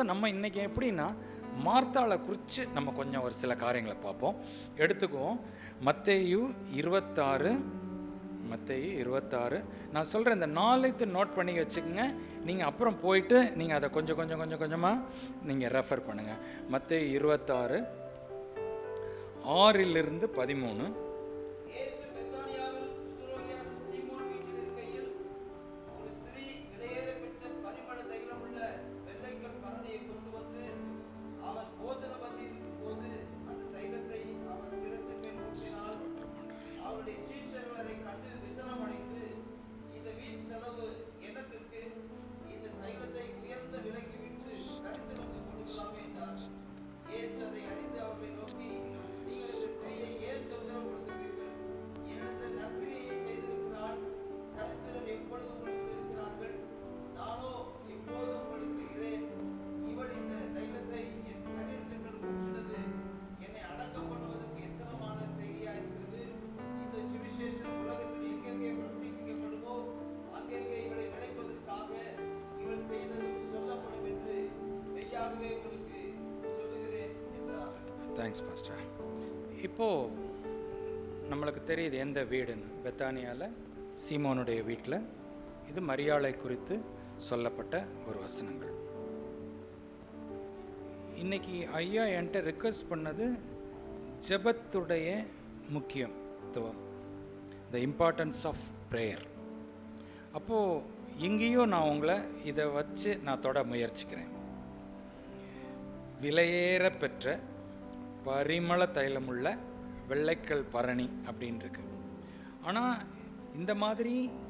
நம்ம இன்னைக்கு எப்படின்னா மார்த்தாளை குறித்து நம்ம கொஞ்சம் ஒரு சில காரியங்களை பார்ப்போம் எடுத்துக்குவோம் மத்தேயு இருபத்தாறு மத்தேயு இருபத்தாறு நான் சொல்கிறேன் இந்த நாளைத்து நோட் பண்ணி வச்சுக்கோங்க நீங்கள் அப்புறம் போயிட்டு நீங்கள் அதை கொஞ்சம் கொஞ்சம் கொஞ்சம் கொஞ்சமாக நீங்கள் ரெஃபர் பண்ணுங்கள் மத்தேயு இருபத்தாறு ஆறிலிருந்து பதிமூணு இயேசு பெத்தானியாவில் குஷ்டரோகியான சீமோன் வீட்டில் இருக்கையில் ஒரு ஸ்திரீ இடையேற பெற்ற பரிமள தைலமுள்ள வெள்ளைக்கல் பரணியை கொண்டு வந்து அவன் போஜன பந்தியிருக்கும் போது அந்த தைலத்தை அவன் சிரசின் மேல் ஊற்றினாள் அவருடைய சீஷர்கள் அதை கண்டு விசனமடைந்து இந்த வீண் செலவு எண்ணத்திற்கு இந்த தைலத்தை உயர்ந்த விலைக்கு விற்று தரித்திரருக்கு கொடுக்கலாமே என்றார் இயேசு அதை அறிந்து அவர்களை நோக்கி நீங்கள் இந்த ஸ்திரீயை ஏன் தொந்தரவுபடுத்துகிறீர்கள் என்னிடத்தில் நற்கிரியை செய்திருக்கிறாள் தரித்திரர் எப்பொழுது உங்களுக்கு இருக்கிறார்கள் நானோ எப்போதும் உங்களுக்கு இருக்கிறேன் இவள் இந்த தைலத்தை என் சரீரத்தின் மேல் ஊற்றினது என்னை அடக்கம் பண்ணுவதற்கு எத்தனமான செய்தியா இருக்கிறது இந்த சுவிசேஷம் உலகத்தில் எங்கெங்கே பிரசங்கிக்கப்படுமோ அங்கெங்கே இவளை நினைப்பதற்காக இவள் செய்ததும் சொல்லப்படும் என்று மெய்யாகவே உங்களுக்கு சொல்லுகிறேன் என்றார் தேங்க்ஸ் மாஸ்டர் இப்போது நம்மளுக்கு தெரியுது எந்த வீடுன்னு பெத்தானியாவில் சீமோனுடைய வீட்டில் இது மரியாதை குறித்து சொல்லப்பட்ட ஒரு வசனங்கள் இன்னைக்கு ஐயா என்கிட்ட ரிக்வெஸ்ட் பண்ணது ஜெபத்துடைய முக்கியத்துவம் த இம்பார்ட்டன்ஸ் ஆஃப் ப்ரேயர் அப்போது இங்கேயோ நான் உங்களை இதை வச்சு நான் தொட முயற்சிக்கிறேன் விலையேற பெற்ற பரிமள தைலமுள்ள வெள்ளைக்கல் பரணி அப்படின்னு இருக்கு ஆனால் இந்த மாதிரி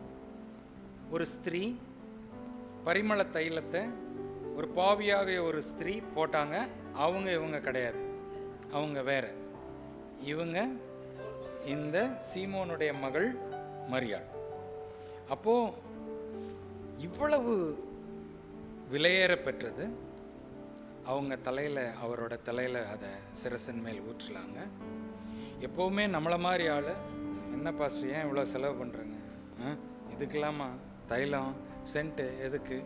ஒரு ஸ்திரீ பரிமள தைலத்தை ஒரு பாவியாக ஒரு ஸ்திரீ போட்டாங்க அவங்க இவங்க கிடையாது அவங்க வேற இவங்க இந்த சீமோனுடைய மகள் மரியாள் அப்போ இவ்வளவு விலையேற பெற்றது அவங்க தலையில் அவரோட தலையில் அதை சிரசன் மேல் ஊற்றலாங்க எப்போவுமே நம்மளை மாதிரி ஆள் என்ன பாஸ்டர் ஏன் இவ்வளோ செலவு பண்ணுறேங்க ஆ இதுக்கெல்லாமா தைலம் சென்ட்டு எதுக்கு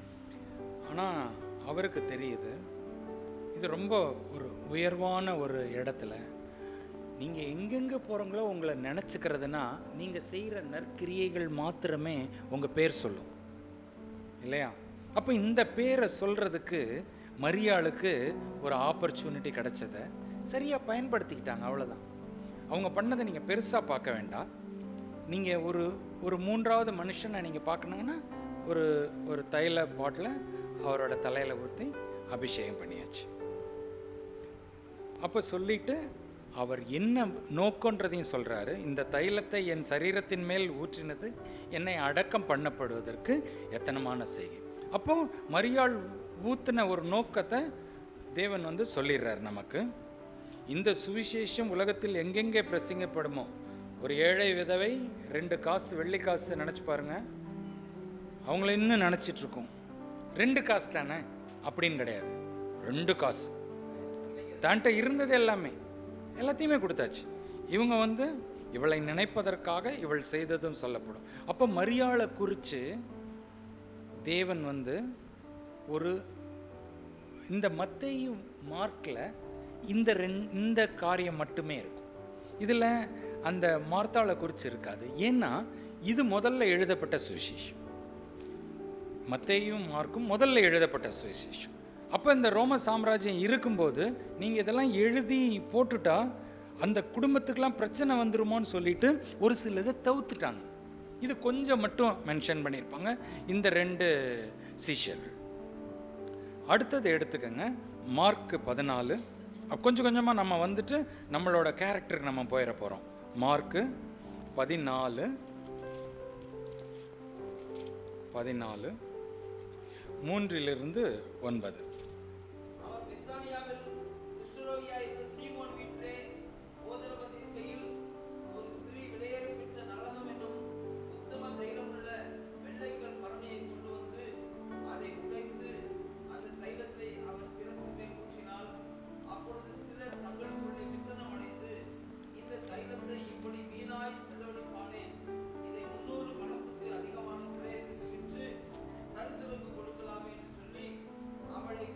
ஆனால் அவருக்கு தெரியுது இது ரொம்ப ஒரு உயர்வான ஒரு இடத்துல நீங்கள் எங்கெங்கே போகிறீங்களோ உங்களை நினச்சிக்கிறதுனா நீங்கள் செய்கிற நற்கிரியைகள் மாத்திரமே உங்கள் பேர் சொல்லும் இல்லையா அப்போ இந்த பேரை சொல்கிறதுக்கு மரியாளுக்கு ஒரு ஆப்பர்ச்சுனிட்டி கிடைச்சதை சரியாக பயன்படுத்திக்கிட்டாங்க அவ்வளோதான் அவங்க பண்ணதை நீங்கள் பெருசாக பார்க்க வேண்டாம் நீங்கள் ஒரு ஒரு மூன்றாவது மனுஷனை நீங்கள் பார்க்கணுங்கன்னா ஒரு ஒரு தைல பாட்டிலை அவரோட தலையில் ஊற்றி அபிஷேகம் பண்ணியாச்சு அப்போ சொல்லிட்டு அவர் என்ன நோக்கன்றதையும் சொல்றாரு இந்த தைலத்தை என் சரீரத்தின் மேல் ஊற்றினது என்னை அடக்கம் பண்ணப்படுவதற்கு எத்தனமான செய்கை அப்போ மரியாள் ஊத்தின ஒரு நோக்கத்தை தேவன் வந்து சொல்லிடுறார் நமக்கு இந்த சுவிசேஷம் உலகத்தில் எங்கெங்கே பிரசங்கப்படுமோ ஒரு ஏழை விதவை ரெண்டு காசு வெள்ளி காசு நினச்சி பாருங்க அவங்கள இன்னும் நினச்சிட்டு இருக்கோம் ரெண்டு காசு தானே அப்படின்னு கிடையாது ரெண்டு காசு தான்ட்ட இருந்தது எல்லாமே எல்லாத்தையுமே கொடுத்தாச்சு இவங்க வந்து இவளை நினைப்பதற்காக இவள் செய்ததும் சொல்லப்படும் அப்போ மரியாளை குறித்து தேவன் வந்து ஒரு இந்த மத்தேயு மார்க்கில் இந்த ரெண் இந்த காரியம் மட்டுமே இருக்கும் இதில் அந்த மார்த்தாளை குறித்து இருக்காது ஏன்னா இது முதல்ல எழுதப்பட்ட சுவிசேஷம் மத்தேயும் மார்க்கும் முதல்ல எழுதப்பட்ட சுவிசேஷம் அப்போ இந்த ரோம சாம்ராஜ்யம் இருக்கும்போது நீங்கள் இதெல்லாம் எழுதி போட்டுட்டா அந்த குடும்பத்துக்கெல்லாம் பிரச்சனை வந்துருமோன்னு சொல்லிட்டு ஒரு சில இதை தவிர்த்துட்டாங்க இது கொஞ்சம் மட்டும் மென்ஷன் பண்ணியிருப்பாங்க இந்த ரெண்டு சிஷ்யர்கள் அடுத்தது எடுத்துக்கங்க மார்க் பதினாலு கொஞ்சம் கொஞ்சமாக நம்ம வந்துட்டு நம்மளோட கேரக்டருக்கு நம்ம போயிட போகிறோம் மார்க்கு பதினாலு பதினாலு மூன்றிலிருந்து ஒன்பது அவர் பெத்தானியாவில் குஷ்டரோகியாயிருந்த சீமோன் வீட்டிலே போஜனபதி இருக்கையில் ஒரு ஸ்திரீ விலையேற பெற்ற நலனம் என்னும் உத்தம தைலமுள்ள வெள்ளைக்கல் பரணியை கொண்டு வந்து அதை உடைத்து அந்த தைலத்தை அவர் சிரசின் மேல் ஊற்றினாள் அப்பொழுது சிலர் தங்களுக்குள்ளே விசனம் அடைந்து இந்த தைலத்தை இப்படி வீணாய் செலவழிப்பானேன் இதை முன்னூறு மடத்துக்கு அதிகமான கிரயத்துக்கு விற்று தரித்திரருக்கு கொடுக்கலாமே என்று சொல்லி அவளை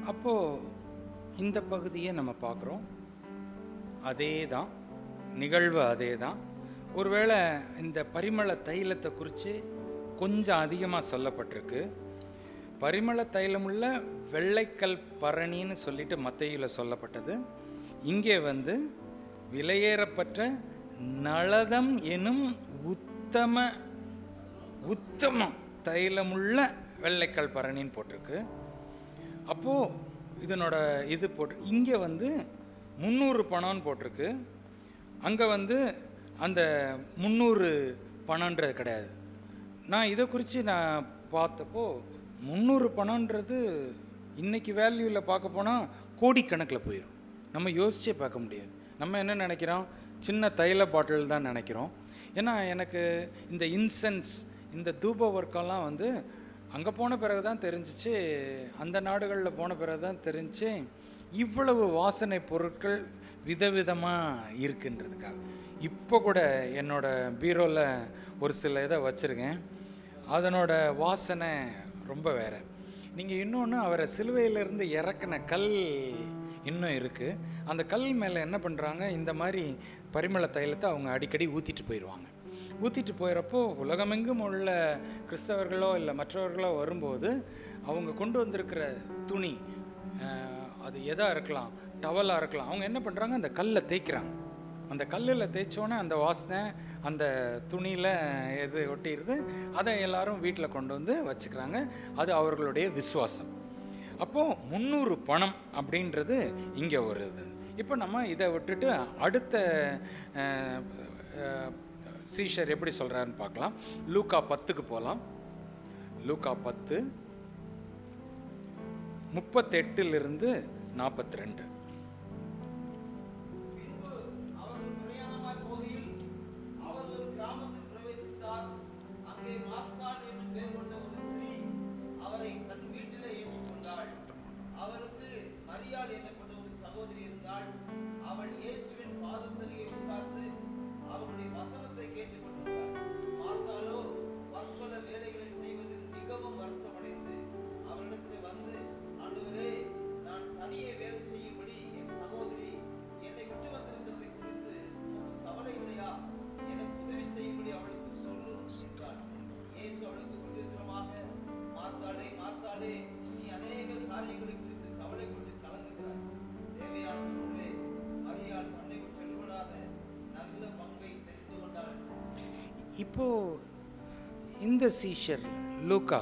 அப்போது இந்த பகுதியை நம்ம பார்க்குறோம் அதே தான் நிகழ்வு அதே தான் ஒருவேளை இந்த பரிமள தைலத்தை குறித்து கொஞ்சம் அதிகமாக சொல்லப்பட்டிருக்கு பரிமள தைலமுள்ள வெள்ளைக்கல் பரணின்னு சொல்லிட்டு மத்தையில் சொல்லப்பட்டது இங்கே வந்து விலையேறப்பட்ட நளதம் எனும் உத்தம உத்தம தைலமுள்ள வெள்ளைக்கல் பரணின்னு போட்டிருக்கு அப்போது இதனோட இது போட்டு இங்கே வந்து முந்நூறு பணம்னு போட்டிருக்கு அங்கே வந்து அந்த முந்நூறு பணன்றது கிடையாது நான் இதை குறித்து நான் பார்த்தப்போ முந்நூறு பணன்றது இன்னைக்கு வேல்யூவில் பார்க்க போனால் கோடிக்கணக்கில் போயிடும் நம்ம யோசிச்சே பார்க்க முடியாது நம்ம என்ன நினைக்கிறோம் சின்ன தைல பாட்டில் தான் நினைக்கிறோம் ஏன்னா எனக்கு இந்த இன்சென்ஸ் இந்த தூப ஒர்க்கெல்லாம் வந்து அங்கே போன பிறகு தான் தெரிஞ்சிச்சு அந்த நாடுகளில் போன பிறகு தான் தெரிஞ்சு இவ்வளவு வாசனை பொருட்கள் விதவிதமாக இருக்குன்றதுக்காக இப்போ கூட என்னோட பீரோவில் ஒரு சில இதை வச்சுருக்கேன் அதனோட வாசனை ரொம்ப வேற நீங்கள் இன்னொன்று அவரை சிலுவையிலிருந்து இறக்குன கல் இன்னும் இருக்குது அந்த கல் மேலே என்ன பண்ணுறாங்க இந்த மாதிரி பரிமள தைலத்தை அவங்க அடிக்கடி ஊற்றிட்டு போயிடுவாங்க ஊற்றிட்டு போயிடறப்போ உலகமெங்கும் உள்ள கிறிஸ்தவர்களோ இல்லை மற்றவர்களோ வரும்போது அவங்க கொண்டு வந்திருக்கிற துணி அஹ், அது எதாக இருக்கலாம் டவலாக இருக்கலாம் அவங்க என்ன பண்ணுறாங்க அந்த கல்லை தேய்க்கிறாங்க அந்த கல்லில் தேய்ச்சோன்னே அந்த வாசனை அந்த துணியில் எது ஒட்டிடுது அதை எல்லாரும் வீட்டில் கொண்டு வந்து வச்சுக்கிறாங்க அது அவர்களுடைய விசுவாசம் அப்போது முந்நூறு பணம் அப்படின்றது இங்கே ஒரு இது இப்போ நம்ம இதை விட்டுட்டு அடுத்த அஹ், அஹ், சீஷர் எப்படி சொல்கிறாருன்னு பார்க்கலாம் லூக்கா பத்துக்கு போகலாம் லூக்கா பத்து முப்பத்தெட்டிலிருந்து நாற்பத்தி ரெண்டு பின்பு அவர்கள் பிரயாணமாய் போகையில் அவர் ஒரு கிராமத்தில் பிரவேசித்தார் அங்கே மார்த்தாள் என்று பெயர் கொண்ட ஒரு ஸ்திரீ அவரை தன் வீட்டிலே ஏற்றுக்கொண்டாள் அவருக்கு மரியாள் எனப்பட்ட ஒரு சகோதரி இருந்தாள் அவள் இயேசுவின் பாதத்தருகே உட்கார்ந்து அவருடைய வசனத்தை கேட்டுக்கொண்டிருந்தாள் மார்த்தாளோ பற்பல வேலைகளை செய்வதில் மிகவும் வருத்தமடைந்து அவரிடத்தில் வந்து ஆண்டவரே நான் தனியே வேலை செய்யும்படி என் சகோதரி என்னை விட்டு வந்திருக்கிறதை குறித்து உனக்கு கவலை இல்லையா எனக்கு உதவி செய்யும்படி அவளுக்கு சொல்லும் என்றார் இயேசு அவளுக்கு பிரதித்திரமாக மார்த்தாளே மார்த்தாளே நீ அநேக காரியங்களை குறித்து கவலைப்பட்டு கலங்குகிறாய் தேவையான ஒன்றே மரியாள் தன்னை விட்டு எழுபடாத நல்ல பங்கை தெரிந்து கொண்டாள் இப்போ இந்த சீஷர் லூக்கா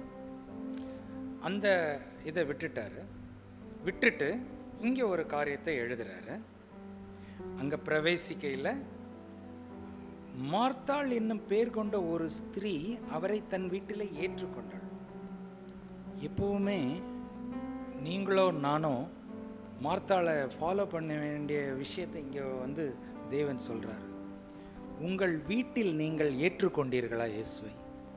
அந்த இதை விட்டுட்டாரு விட்டுட்டு இங்கே ஒரு காரியத்தை எழுதுறாரு அங்கே பிரவேசிக்கையில் மார்த்தாள் என்னும் பேர் கொண்ட ஒரு ஸ்திரீ அவரை தன் வீட்டில் ஏற்றுக்கொண்டாள் எப்பவுமே நீங்களோ நானோ மார்த்தாளை ஃபாலோ பண்ண வேண்டிய விஷயத்தை இங்கே வந்து தேவன் சொல்கிறாரு உங்கள் வீட்டில் நீங்கள் ஏற்றுக்கொண்டீர்களா இயேசுவை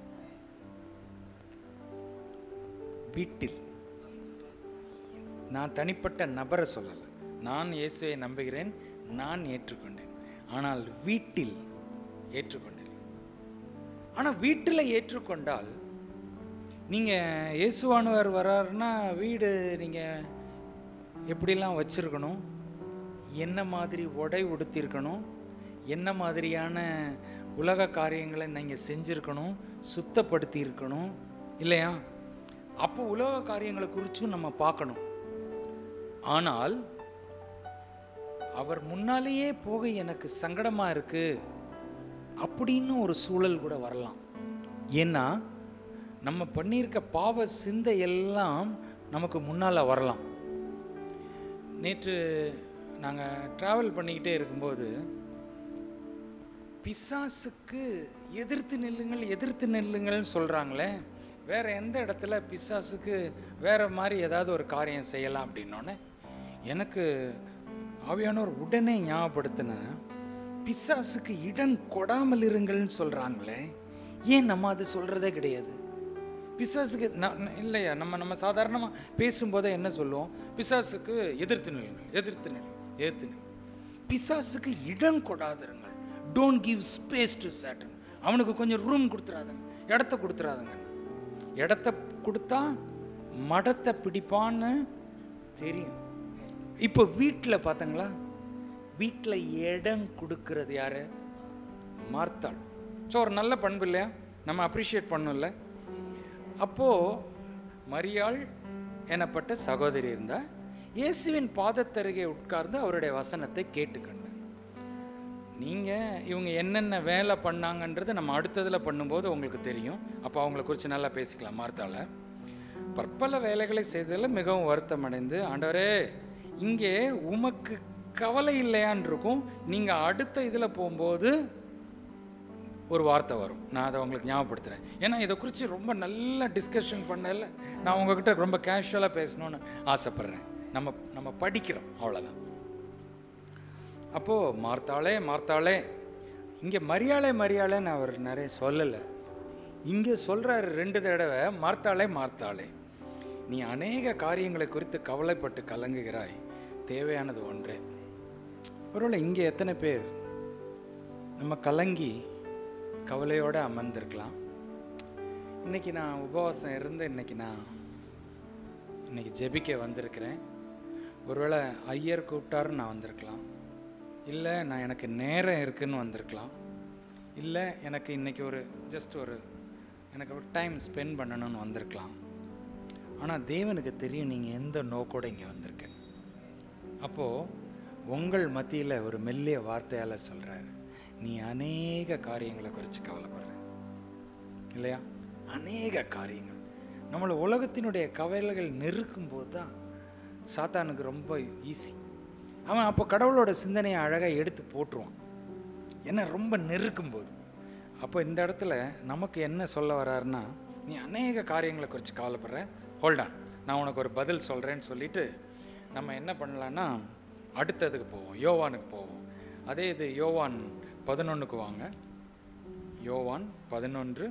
வீட்டில் நான் தனிப்பட்ட நபரை சொல்லலை நான் இயேசுவை நம்புகிறேன் நான் ஏற்றுக்கொண்டேன் ஆனால் வீட்டில் ஏற்றுக்கொண்டேன் ஆனால் வீட்டில் ஏற்றுக்கொண்டால் நீங்கள் இயேசுவானவர் வர்றாருன்னா வீடு நீங்கள் எப்படிலாம் வச்சுருக்கணும் என்ன மாதிரி உடை உடுத்திருக்கணும் என்ன மாதிரியான உலக காரியங்களை நீங்கள் செஞ்சுருக்கணும் சுத்தப்படுத்தி இருக்கணும் இல்லையா அப்போ உலக காரியங்களை குறித்தும் நம்ம பார்க்கணும் ஆனால் அவர் முன்னாலேயே போக எனக்கு சங்கடமாக இருக்கு அப்படின்னு ஒரு சூழல் கூட வரலாம் ஏன்னா நம்ம பண்ணியிருக்க பாவ சிந்தை எல்லாம் நமக்கு முன்னால் வரலாம் நேற்று நாங்கள் ட்ராவல் பண்ணிக்கிட்டே இருக்கும்போது பிசாசுக்கு எதிர்த்து நில்லுங்கள் எதிர்த்து நில்லுங்கள்னு சொல்கிறாங்களே வேற எந்த இடத்துல பிசாசுக்கு வேற மாதிரி ஏதாவது ஒரு காரியம் செய்யலாம் அப்படின்னோடனே எனக்கு ஆவியானவர் உடனே ஞாபகப்படுத்தின பிசாசுக்கு இடம் கொடாமல் இருங்கள்னு சொல்கிறாங்களே ஏன் நம்ம அது சொல்கிறதே கிடையாது பிசாசுக்கு ந- ந- இல்லையா நம்ம நம்ம சாதாரணமாக பேசும்போதே என்ன சொல்லுவோம் பிசாசுக்கு எதிர்த்து நில்லுங்கள் எதிர்த்து நில் எதிர்த்து நில் பிசாசுக்கு இடம் கொடாதிருங்கள் don't give space to Satan அவனுக்கு கொஞ்சம் ரூம் கொடுத்துறாதுங்க இடத்த கொடுத்துறாதுங்க இடத்த கொடுத்தா மடத்தை பிடிப்பான்னு தெரியும் இப்போ வீட்டில் பார்த்தங்களா வீட்டில் இடம் கொடுக்கறது யாரு மார்த்தாள் ஸோ ஒரு நல்ல பண்பு இல்லையா நம்ம அப்ரிஷியேட் பண்ணோம்ல அப்போது மரியாள் எனப்பட்ட சகோதரி இருந்தா இயேசுவின் பாதத்தருகே உட்கார்ந்து அவருடைய வசனத்தை கேட்டுக்கொண்டார் நீங்கள் இவங்க என்னென்ன வேலை பண்ணாங்கன்றது நம்ம அடுத்ததில் பண்ணும்போது உங்களுக்கு தெரியும் அப்போ அவங்கள குறித்து நல்லா பேசிக்கலாம் மார்த்தால பற்பல வேலைகளை செய்ததில் மிகவும் வருத்தம் அடைந்து ஆண்டவரே இங்கே உமக்கு கவலை இல்லையான் இருக்கும் நீங்கள் அடுத்த இதில் போகும்போது ஒரு வார்த்தை வரும் நான் அதை உங்களுக்கு ஞாபகப்படுத்துகிறேன் ஏன்னா இதை குறித்து ரொம்ப நல்லா டிஸ்கஷன் பண்ணல நான் உங்ககிட்ட ரொம்ப கேஷுவலாக பேசணும்னு ஆசைப்பட்றேன் நம்ம நம்ம படிக்கிறோம் அவ்வளோதான் அப்போது மார்த்தாளே மார்த்தாளே இங்கே மரியாளே மரியாளேன்னு அவர் நிறைய சொல்லலை இங்கே சொல்கிறாரு ரெண்டு தடவை மார்த்தாளே மார்த்தாளே நீ அநேக காரியங்களை குறித்து கவலைப்பட்டு கலங்குகிறாய் தேவையானது ஒன்றே ஒருவேளை இங்கே எத்தனை பேர் நம்ம கலங்கி கவலையோடு அமர்ந்திருக்கலாம் இன்னைக்கு நான் உபவாசம் இருந்து இன்னைக்கு நான் இன்னைக்கு ஜெபிக்க வந்திருக்கிறேன் ஒருவேளை ஐயர் கூப்பிட்டாருன்னு நான் வந்திருக்கலாம் இல்லை நான் எனக்கு நேரம் இருக்குன்னு வந்திருக்கலாம் இல்லை எனக்கு இன்னைக்கு ஒரு ஜஸ்ட் ஒரு எனக்கு ஒரு டைம் ஸ்பெண்ட் பண்ணணும்னு வந்திருக்கலாம் ஆனால் தேவனுக்கு தெரியும் நீங்கள் எந்த நோக்கோட இங்கே வந்திருக்க அப்போது உங்கள் மத்தியில் ஒரு மெல்லிய வார்த்தையால் சொல்கிறாரு நீ அநேக காரியங்களை குறித்து கவலைப்படுற இல்லையா அநேக காரியங்கள் நம்மளை உலகத்தினுடைய கவலைகள் நெருக்கும் போது தான் சாத்தானுக்கு ரொம்ப ஈஸி அவன் அப்போ கடவுளோட சிந்தனையை அழகாக எடுத்து போட்டுருவான் ஏன்னா ரொம்ப நெருக்கும் போது அப்போ இந்த இடத்துல நமக்கு என்ன சொல்ல வர்றாருன்னா நீ அநேக காரியங்களை குறித்து கவலைப்படுற ஹோல்டான் நான் உனக்கு ஒரு பதில் சொல்கிறேன்னு சொல்லிட்டு நம்ம என்ன பண்ணலான்னா அடுத்ததுக்கு போவோம் யோவானுக்கு போவோம் அதே இது யோவான் பதினொன்றுக்கு வாங்க யோவான் பதினொன்று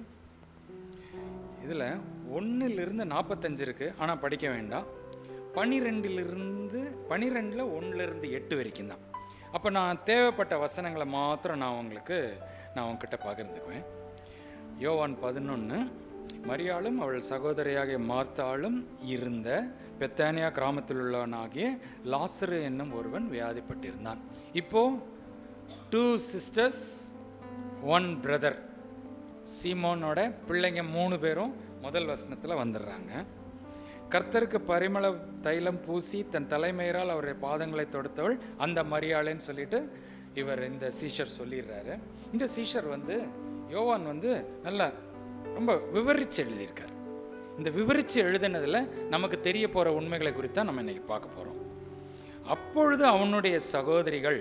இதில் ஒன்றிலிருந்து நாற்பத்தஞ்சு இருக்குது ஆனால் படிக்க வேண்டாம் பனிரெண்டிலிருந்து பனிரெண்டில் ஒன்றிலிருந்து எட்டு வரைக்கும் தான் அப்போ நான் தேவைப்பட்ட வசனங்களை மாத்திரம் நான் உங்களுக்கு நான் உங்ககிட்ட பகிர்ந்துக்குவேன் யோவான் பதினொன்று மரியாளும் அவள் சகோதரியாகிய மார்த்தாளும் இருந்த பெத்தானியா கிராமத்தில் உள்ளவனாகிய லாசரு என்னும் ஒருவன் வியாதிப்பட்டிருந்தான் இப்போ டூ சிஸ்டர்ஸ் ஒன் பிரதர் சீமோனோட பிள்ளைங்க மூணு பேரும் முதல் வசனத்தில் வந்துடுறாங்க கர்த்தருக்கு பரிமள தைலம் பூசி தன் தலைமையரால் அவருடைய பாதங்களை தொடுத்தவள் அந்த மரியாளைன்னு சொல்லிட்டு இவர் இந்த சீஷர் சொல்லிடுறாரு இந்த சீஷர் வந்து யோவான் வந்து நல்லா ரொம்ப விவரித்து எழுதியிருக்கார் இந்த விவரித்து எழுதினதில் நமக்கு தெரிய போகிற உண்மைகளை குறித்து தான் நம்ம இன்னைக்கு பார்க்க போகிறோம் அப்பொழுது அவனுடைய சகோதரிகள்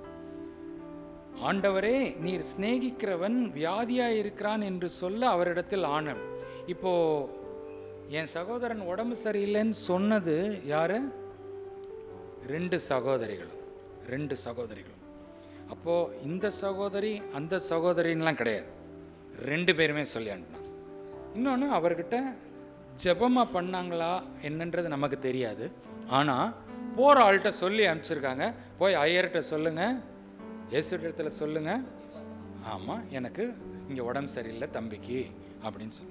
ஆண்டவரே நீர் சிநேகிக்கிறவன் வியாதியாக இருக்கிறான் என்று சொல்ல அவரிடத்தில் ஆனன் இப்போ என் சகோதரன் உடம்பு சரியில்லைன்னு சொன்னது யாரு ரெண்டு சகோதரிகளும் ரெண்டு சகோதரிகளும் அப்போ இந்த சகோதரி அந்த சகோதரின்லாம் கிடையாது ரெண்டு பேருமே சொல்லி அனுப்பினான் இன்னொன்று அவர்கிட்ட ஜெபமாக பண்ணாங்களா என்னன்றது நமக்கு தெரியாது ஆனால் போகிற ஆள்கிட்ட சொல்லி அனுப்பிச்சிருக்காங்க போய் ஐயர்கிட்ட சொல்லுங்கள் இயேசு இடத்துல சொல்லுங்க ஆமாம் எனக்கு இங்கே உடம்பு சரியில்லை தம்பிக்கு அப்படின்னு சொல்லு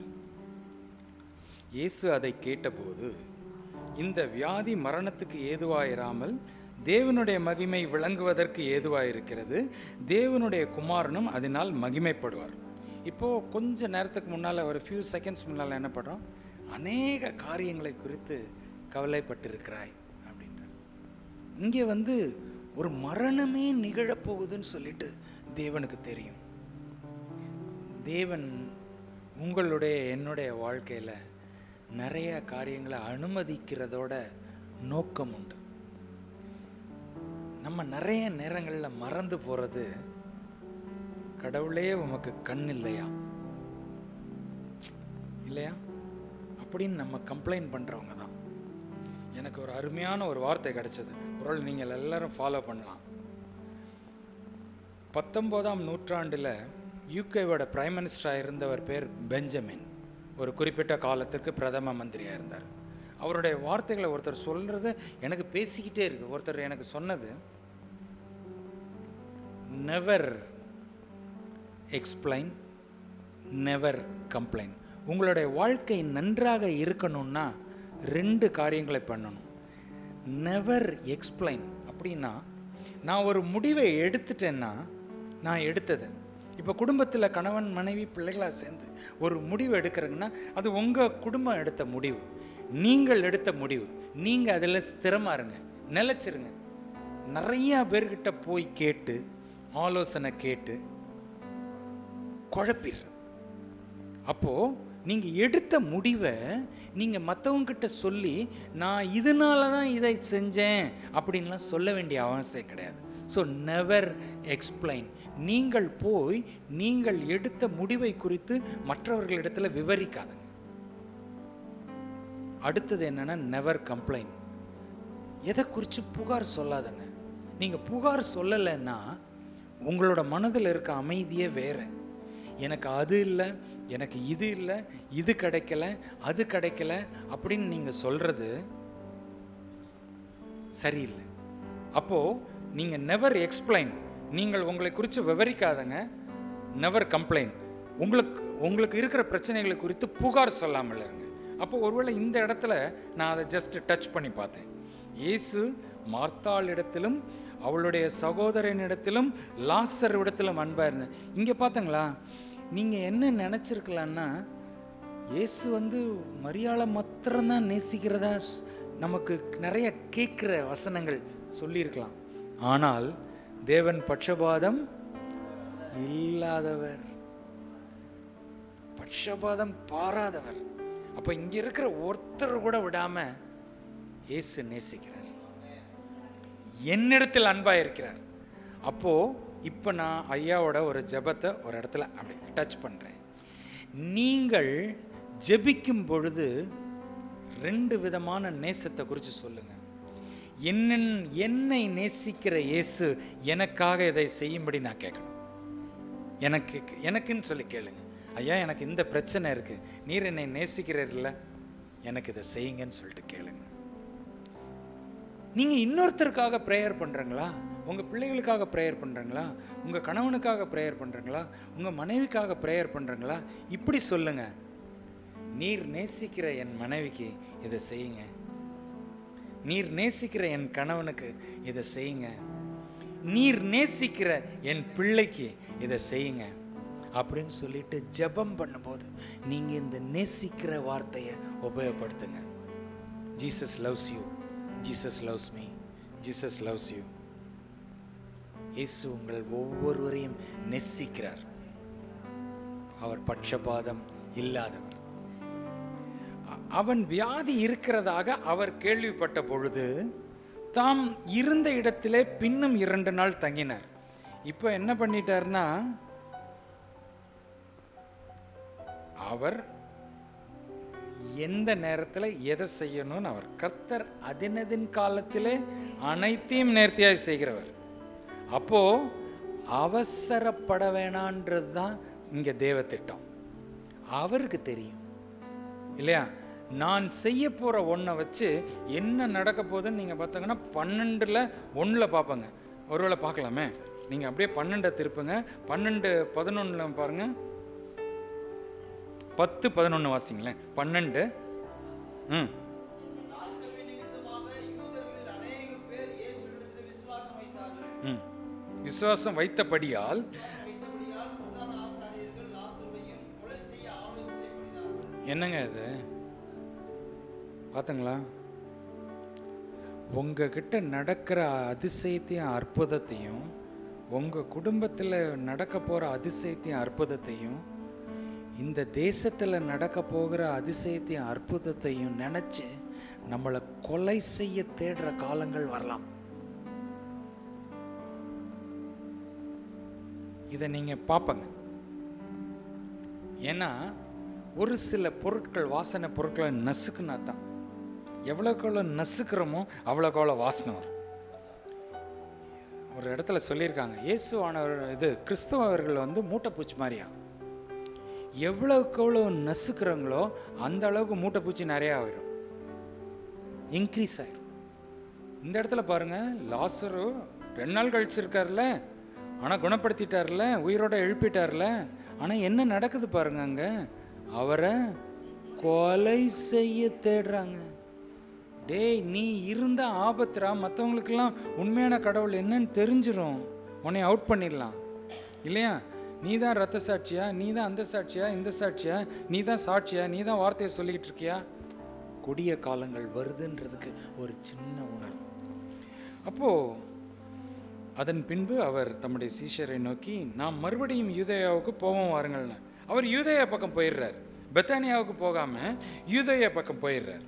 இயேசு அதை கேட்டபோது இந்த வியாதி மரணத்துக்கு ஏதுவாயிராமல் தேவனுடைய மகிமை விளங்குவதற்கு ஏதுவாயிருக்கிறது தேவனுடைய குமாரனும் அதனால் மகிமைப்படுவார் இப்போ கொஞ்ச நேரத்துக்கு முன்னால் ஒரு ஃபியூ செகண்ட்ஸ் முன்னால் என்ன பண்ணுறோம் அநேக காரியங்களை குறித்து கவலைப்பட்டிருக்கிறாய் அப்படின்றார் இங்கே வந்து ஒரு மரணமே நிகழப்போகுதுன்னு சொல்லிட்டு தேவனுக்கு தெரியும் தேவன் உங்களுடைய என்னுடைய வாழ்க்கையில் நிறைய காரியங்களை அனுமதிக்கிறதோட நோக்கம் உண்டு நம்ம நிறைய நேரங்களில் மறந்து போகிறது கடவுளே உமக்கு கண் இல்லையா இல்லையா அப்படின்னு நம்ம கம்ப்ளைண்ட் பண்ணுறவங்க தான் எனக்கு ஒரு அருமையான ஒரு வார்த்தை கிடைச்சது ஒரு நீங்கள் எல்லாரும் ஃபாலோ பண்ணலாம் பத்தொம்போதாம் நூற்றாண்டில் யூகேவோட பிரைம் மினிஸ்டராக இருந்தவர் பேர் பெஞ்சமின் ஒரு குறிப்பிட்ட காலத்துக்கு பிரதம மந்திரியாக இருந்தார் அவருடைய வார்த்தைகளை ஒருத்தர் சொல்கிறது எனக்கு பேசிக்கிட்டே இருக்கு ஒருத்தர் எனக்கு சொன்னது நெவர் எக்ஸ்பிளைன் நெவர் கம்ப்ளைன் உங்களுடைய வாழ்க்கை நன்றாக இருக்கணும்னா ரெண்டு காரியங்களை பண்ணணும் நெவர் எக்ஸ்பிளைன் அப்படின்னா நான் ஒரு முடிவை எடுத்துட்டேன்னா நான் எடுத்தது இப்போ குடும்பத்தில் கணவன் மனைவி பிள்ளைகளாக சேர்ந்து ஒரு முடிவு எடுக்கிறீங்கன்னா அது உங்கள் குடும்பம் எடுத்த முடிவு நீங்கள் எடுத்த முடிவு நீங்கள் அதில் ஸ்திரமாக இருங்க நிலச்சிருங்க நிறையா பேர்கிட்ட போய் கேட்டு ஆலோசனை கேட்டு குழப்பிடுற அப்போது நீங்கள் எடுத்த முடிவை நீங்கள் மற்றவங்கிட்ட சொல்லி நான் இதனால தான் இதை செஞ்சேன் அப்படின்லாம் சொல்ல வேண்டிய அவசியம் கிடையாது ஸோ நெவர் எக்ஸ்பிளைன் நீங்கள் போய் நீங்கள் எடுத்த முடிவை குறித்து மற்றவர்களிடத்தில் விவரிக்காதுங்க அடுத்தது என்னன்னா நெவர் கம்ப்ளைண்ட் எதை குறித்து புகார் சொல்லாதங்க நீங்கள் புகார் சொல்லலைன்னா உங்களோட மனதில் இருக்க அமைதியே வேற எனக்கு அது இல்லை எனக்கு இது இல்லை இது கிடைக்கல அது கிடைக்கல அப்படின்னு நீங்கள் சொல்கிறது சரியில்லை அப்போது நீங்கள் நெவர் எக்ஸ்பிளைன் நீங்கள் உங்களை குறித்து விவரிக்காதங்க நெவர் கம்ப்ளைண்ட் உங்களுக்கு உங்களுக்கு இருக்கிற பிரச்சனைகளை குறித்து புகார் சொல்லாமல் இருங்க அப்போ ஒருவேளை இந்த இடத்துல நான் அதை ஜஸ்ட் டச் பண்ணி பார்த்தேன் இயேசு மார்த்தாள் இடத்திலும் அவளுடைய சகோதரனிடத்திலும் லாசர் இடத்திலும் அன்பாக இருந்தேன் இங்கே பார்த்தங்களா நீங்கள் என்ன நினச்சிருக்கலான்னா இயேசு வந்து மரியாதை மாத்திரம்தான் நேசிக்கிறதா ஸ்- நமக்கு நிறைய கேட்குற வசனங்கள் சொல்லியிருக்கலாம் ஆனால் தேவன் பட்சபாதம் இல்லாதவர் பட்சபாதம் பாராதவர் அப்போ இங்கே இருக்கிற ஒருத்தர் கூட விடாம இயேசு நேசிக்கிறார் என்னிடத்தில் அன்பாக இருக்கிறார் அப்போ இப்போ நான் ஐயாவோட ஒரு ஜெபத்தை ஒரு இடத்துல அப்படி டச் பண்ணுறேன் நீங்கள் ஜெபிக்கும் பொழுது ரெண்டு விதமான நேசத்தை குறித்து சொல்லுங்க என்னன் என்னை நேசிக்கிற இயேசு எனக்காக இதை செய்யும்படி நான் கேட்கணும் எனக்கு எனக்குன்னு சொல்லி கேளுங்க ஐயா எனக்கு இந்த பிரச்சனை இருக்கு நீர் என்னை நேசிக்கிறீர்ல எனக்கு இதை செய்யுங்கன்னு சொல்லிட்டு கேளுங்க நீங்க இன்னொருத்தருக்காக ப்ரேயர் பண்றீங்களா உங்க பிள்ளைகளுக்காக ப்ரேயர் பண்றீங்களா உங்க கணவனுக்காக ப்ரேயர் பண்றீங்களா உங்க மனைவிக்காக ப்ரேயர் பண்றீங்களா இப்படி சொல்லுங்க நீர் நேசிக்கிற என் மனைவிக்கு இதை செய்யுங்க நீர் நேசிக்கிற என் கணவனுக்கு இதை செய்யுங்க நீர் நேசிக்கிற என் பிள்ளைக்கு இதை செய்யுங்க அப்படின்னு சொல்லிட்டு ஜெபம் பண்ணும்போது நீங்க இந்த நேசிக்கிற வார்த்தையை உபயோகப்படுத்துங்க Jesus loves you Jesus loves me Jesus loves you இயேசு உங்கள் ஒவ்வொருவரையும் நேசிக்கிறார் அவர் பட்சபாதம் இல்லாதவர் அ- அவன் வியாதி இருக்கிறதாக அவர் கேள்விப்பட்ட பொழுது தாம் இருந்த இடத்திலே பின்னும் இரண்டு நாள் தங்கினார் இப்போ என்ன பண்ணிட்டார்னா அவர் எந்த நேரத்தில் எதை செய்யணும்னு அவர் கர்த்தர் அதினதின் காலத்திலே அனைத்தையும் நேர்த்தியாய் செய்கிறவர் அப்போ அவசரப்பட வேணான்றது தான் இங்கே தேவ திட்டம் அவருக்கு தெரியும் இல்லையா நான் செய்ய போகிற ஒன்றை வச்சு என்ன நடக்க போகுதுன்னு நீங்கள் பார்த்தீங்கன்னா பன்னெண்டில் ஒன்றில் பார்ப்பங்க ஒருவேளை பார்க்கலாமே நீங்கள் அப்படியே பன்னெண்டை திருப்புங்க பன்னெண்டு பதினொன்றில் பாருங்கள் பத்து பதினொன்று வாசிங்களேன் பன்னெண்டு ம் லாசரு நிமித்தமாக யூதர்களில் அநேக பேர் இயேசுவிடத்தில் விசுவாசம் வைத்தார்கள் ம் விசுவாசம் வைத்தபடியால் வைத்தபடியால் பிரதான ஆசாரியர்கள் லாசருவையும் கொலை செய்ய ஆலோசனை பண்ணினார்கள் என்னங்க இது பார்த்தங்களா உங்ககிட்ட நடக்கிற அதிசயத்தையும் அற்புதத்தையும் உங்கள் குடும்பத்தில் நடக்க போகிற அதிசயத்தையும் அற்புதத்தையும் இந்த தேசத்தில் நடக்க போகிற அதிசயத்தையும் அற்புதத்தையும் நினச்சி நம்மளை கொலை செய்ய தேடுற காலங்கள் வரலாம் இதை நீங்கள் பார்ப்பங்க ஏன்னா ஒரு சில பொருட்கள் வாசனை பொருட்களை நசுக்குனா தான் எவ்வளோக்கு எவ்வளோ நசுக்கிறோமோ அவ்வளோக்கு அவ்வளோ வாசனை வரும் ஒரு இடத்துல சொல்லியிருக்காங்க இயேசுவானவர் இது கிறிஸ்தவர்கள் வந்து மூட்டைப்பூச்சி மாதிரியா எவ்வளோக்கு எவ்வளோ நசுக்கிறவங்களோ அந்த அளவுக்கு மூட்டைப்பூச்சி நிறையா ஆயிடும் இன்க்ரீஸ் ஆயிடும் இந்த இடத்துல பாருங்க லாசரு ரெண்டு நாள் கழிச்சிருக்காருல ஆனால் குணப்படுத்திட்டார்ல உயிரோட எழுப்பிட்டார்ல ஆனால் என்ன நடக்குது பாருங்க அங்க அவரை கொலை செய்ய தேடுறாங்க டேய் நீ இருந்த ஆபத்துரா மற்றவங்களுக்கெல்லாம் உண்மையான கடவுள் என்னன்னு தெரிஞ்சிரும் உன்னை அவுட் பண்ணிடலாம் இல்லையா நீ தான் ரத்த சாட்சியா நீ தான் அந்த சாட்சியா இந்த சாட்சியா நீ தான் சாட்சியா நீ தான் வார்த்தையை சொல்லிக்கிட்டு இருக்கியா கொடிய காலங்கள் வருதுன்றதுக்கு ஒரு சின்ன உணர்வு அப்போது அதன் பின்பு அவர் தம்முடைய சீஷரை நோக்கி நாம் மறுபடியும் யூதேயாவுக்கு போவோம் வாருங்கள்னு அவர் யூதேயா பக்கம் போயிடுறார் பெத்தானியாவுக்கு போகாமல் யூதேயா பக்கம் போயிடுறார்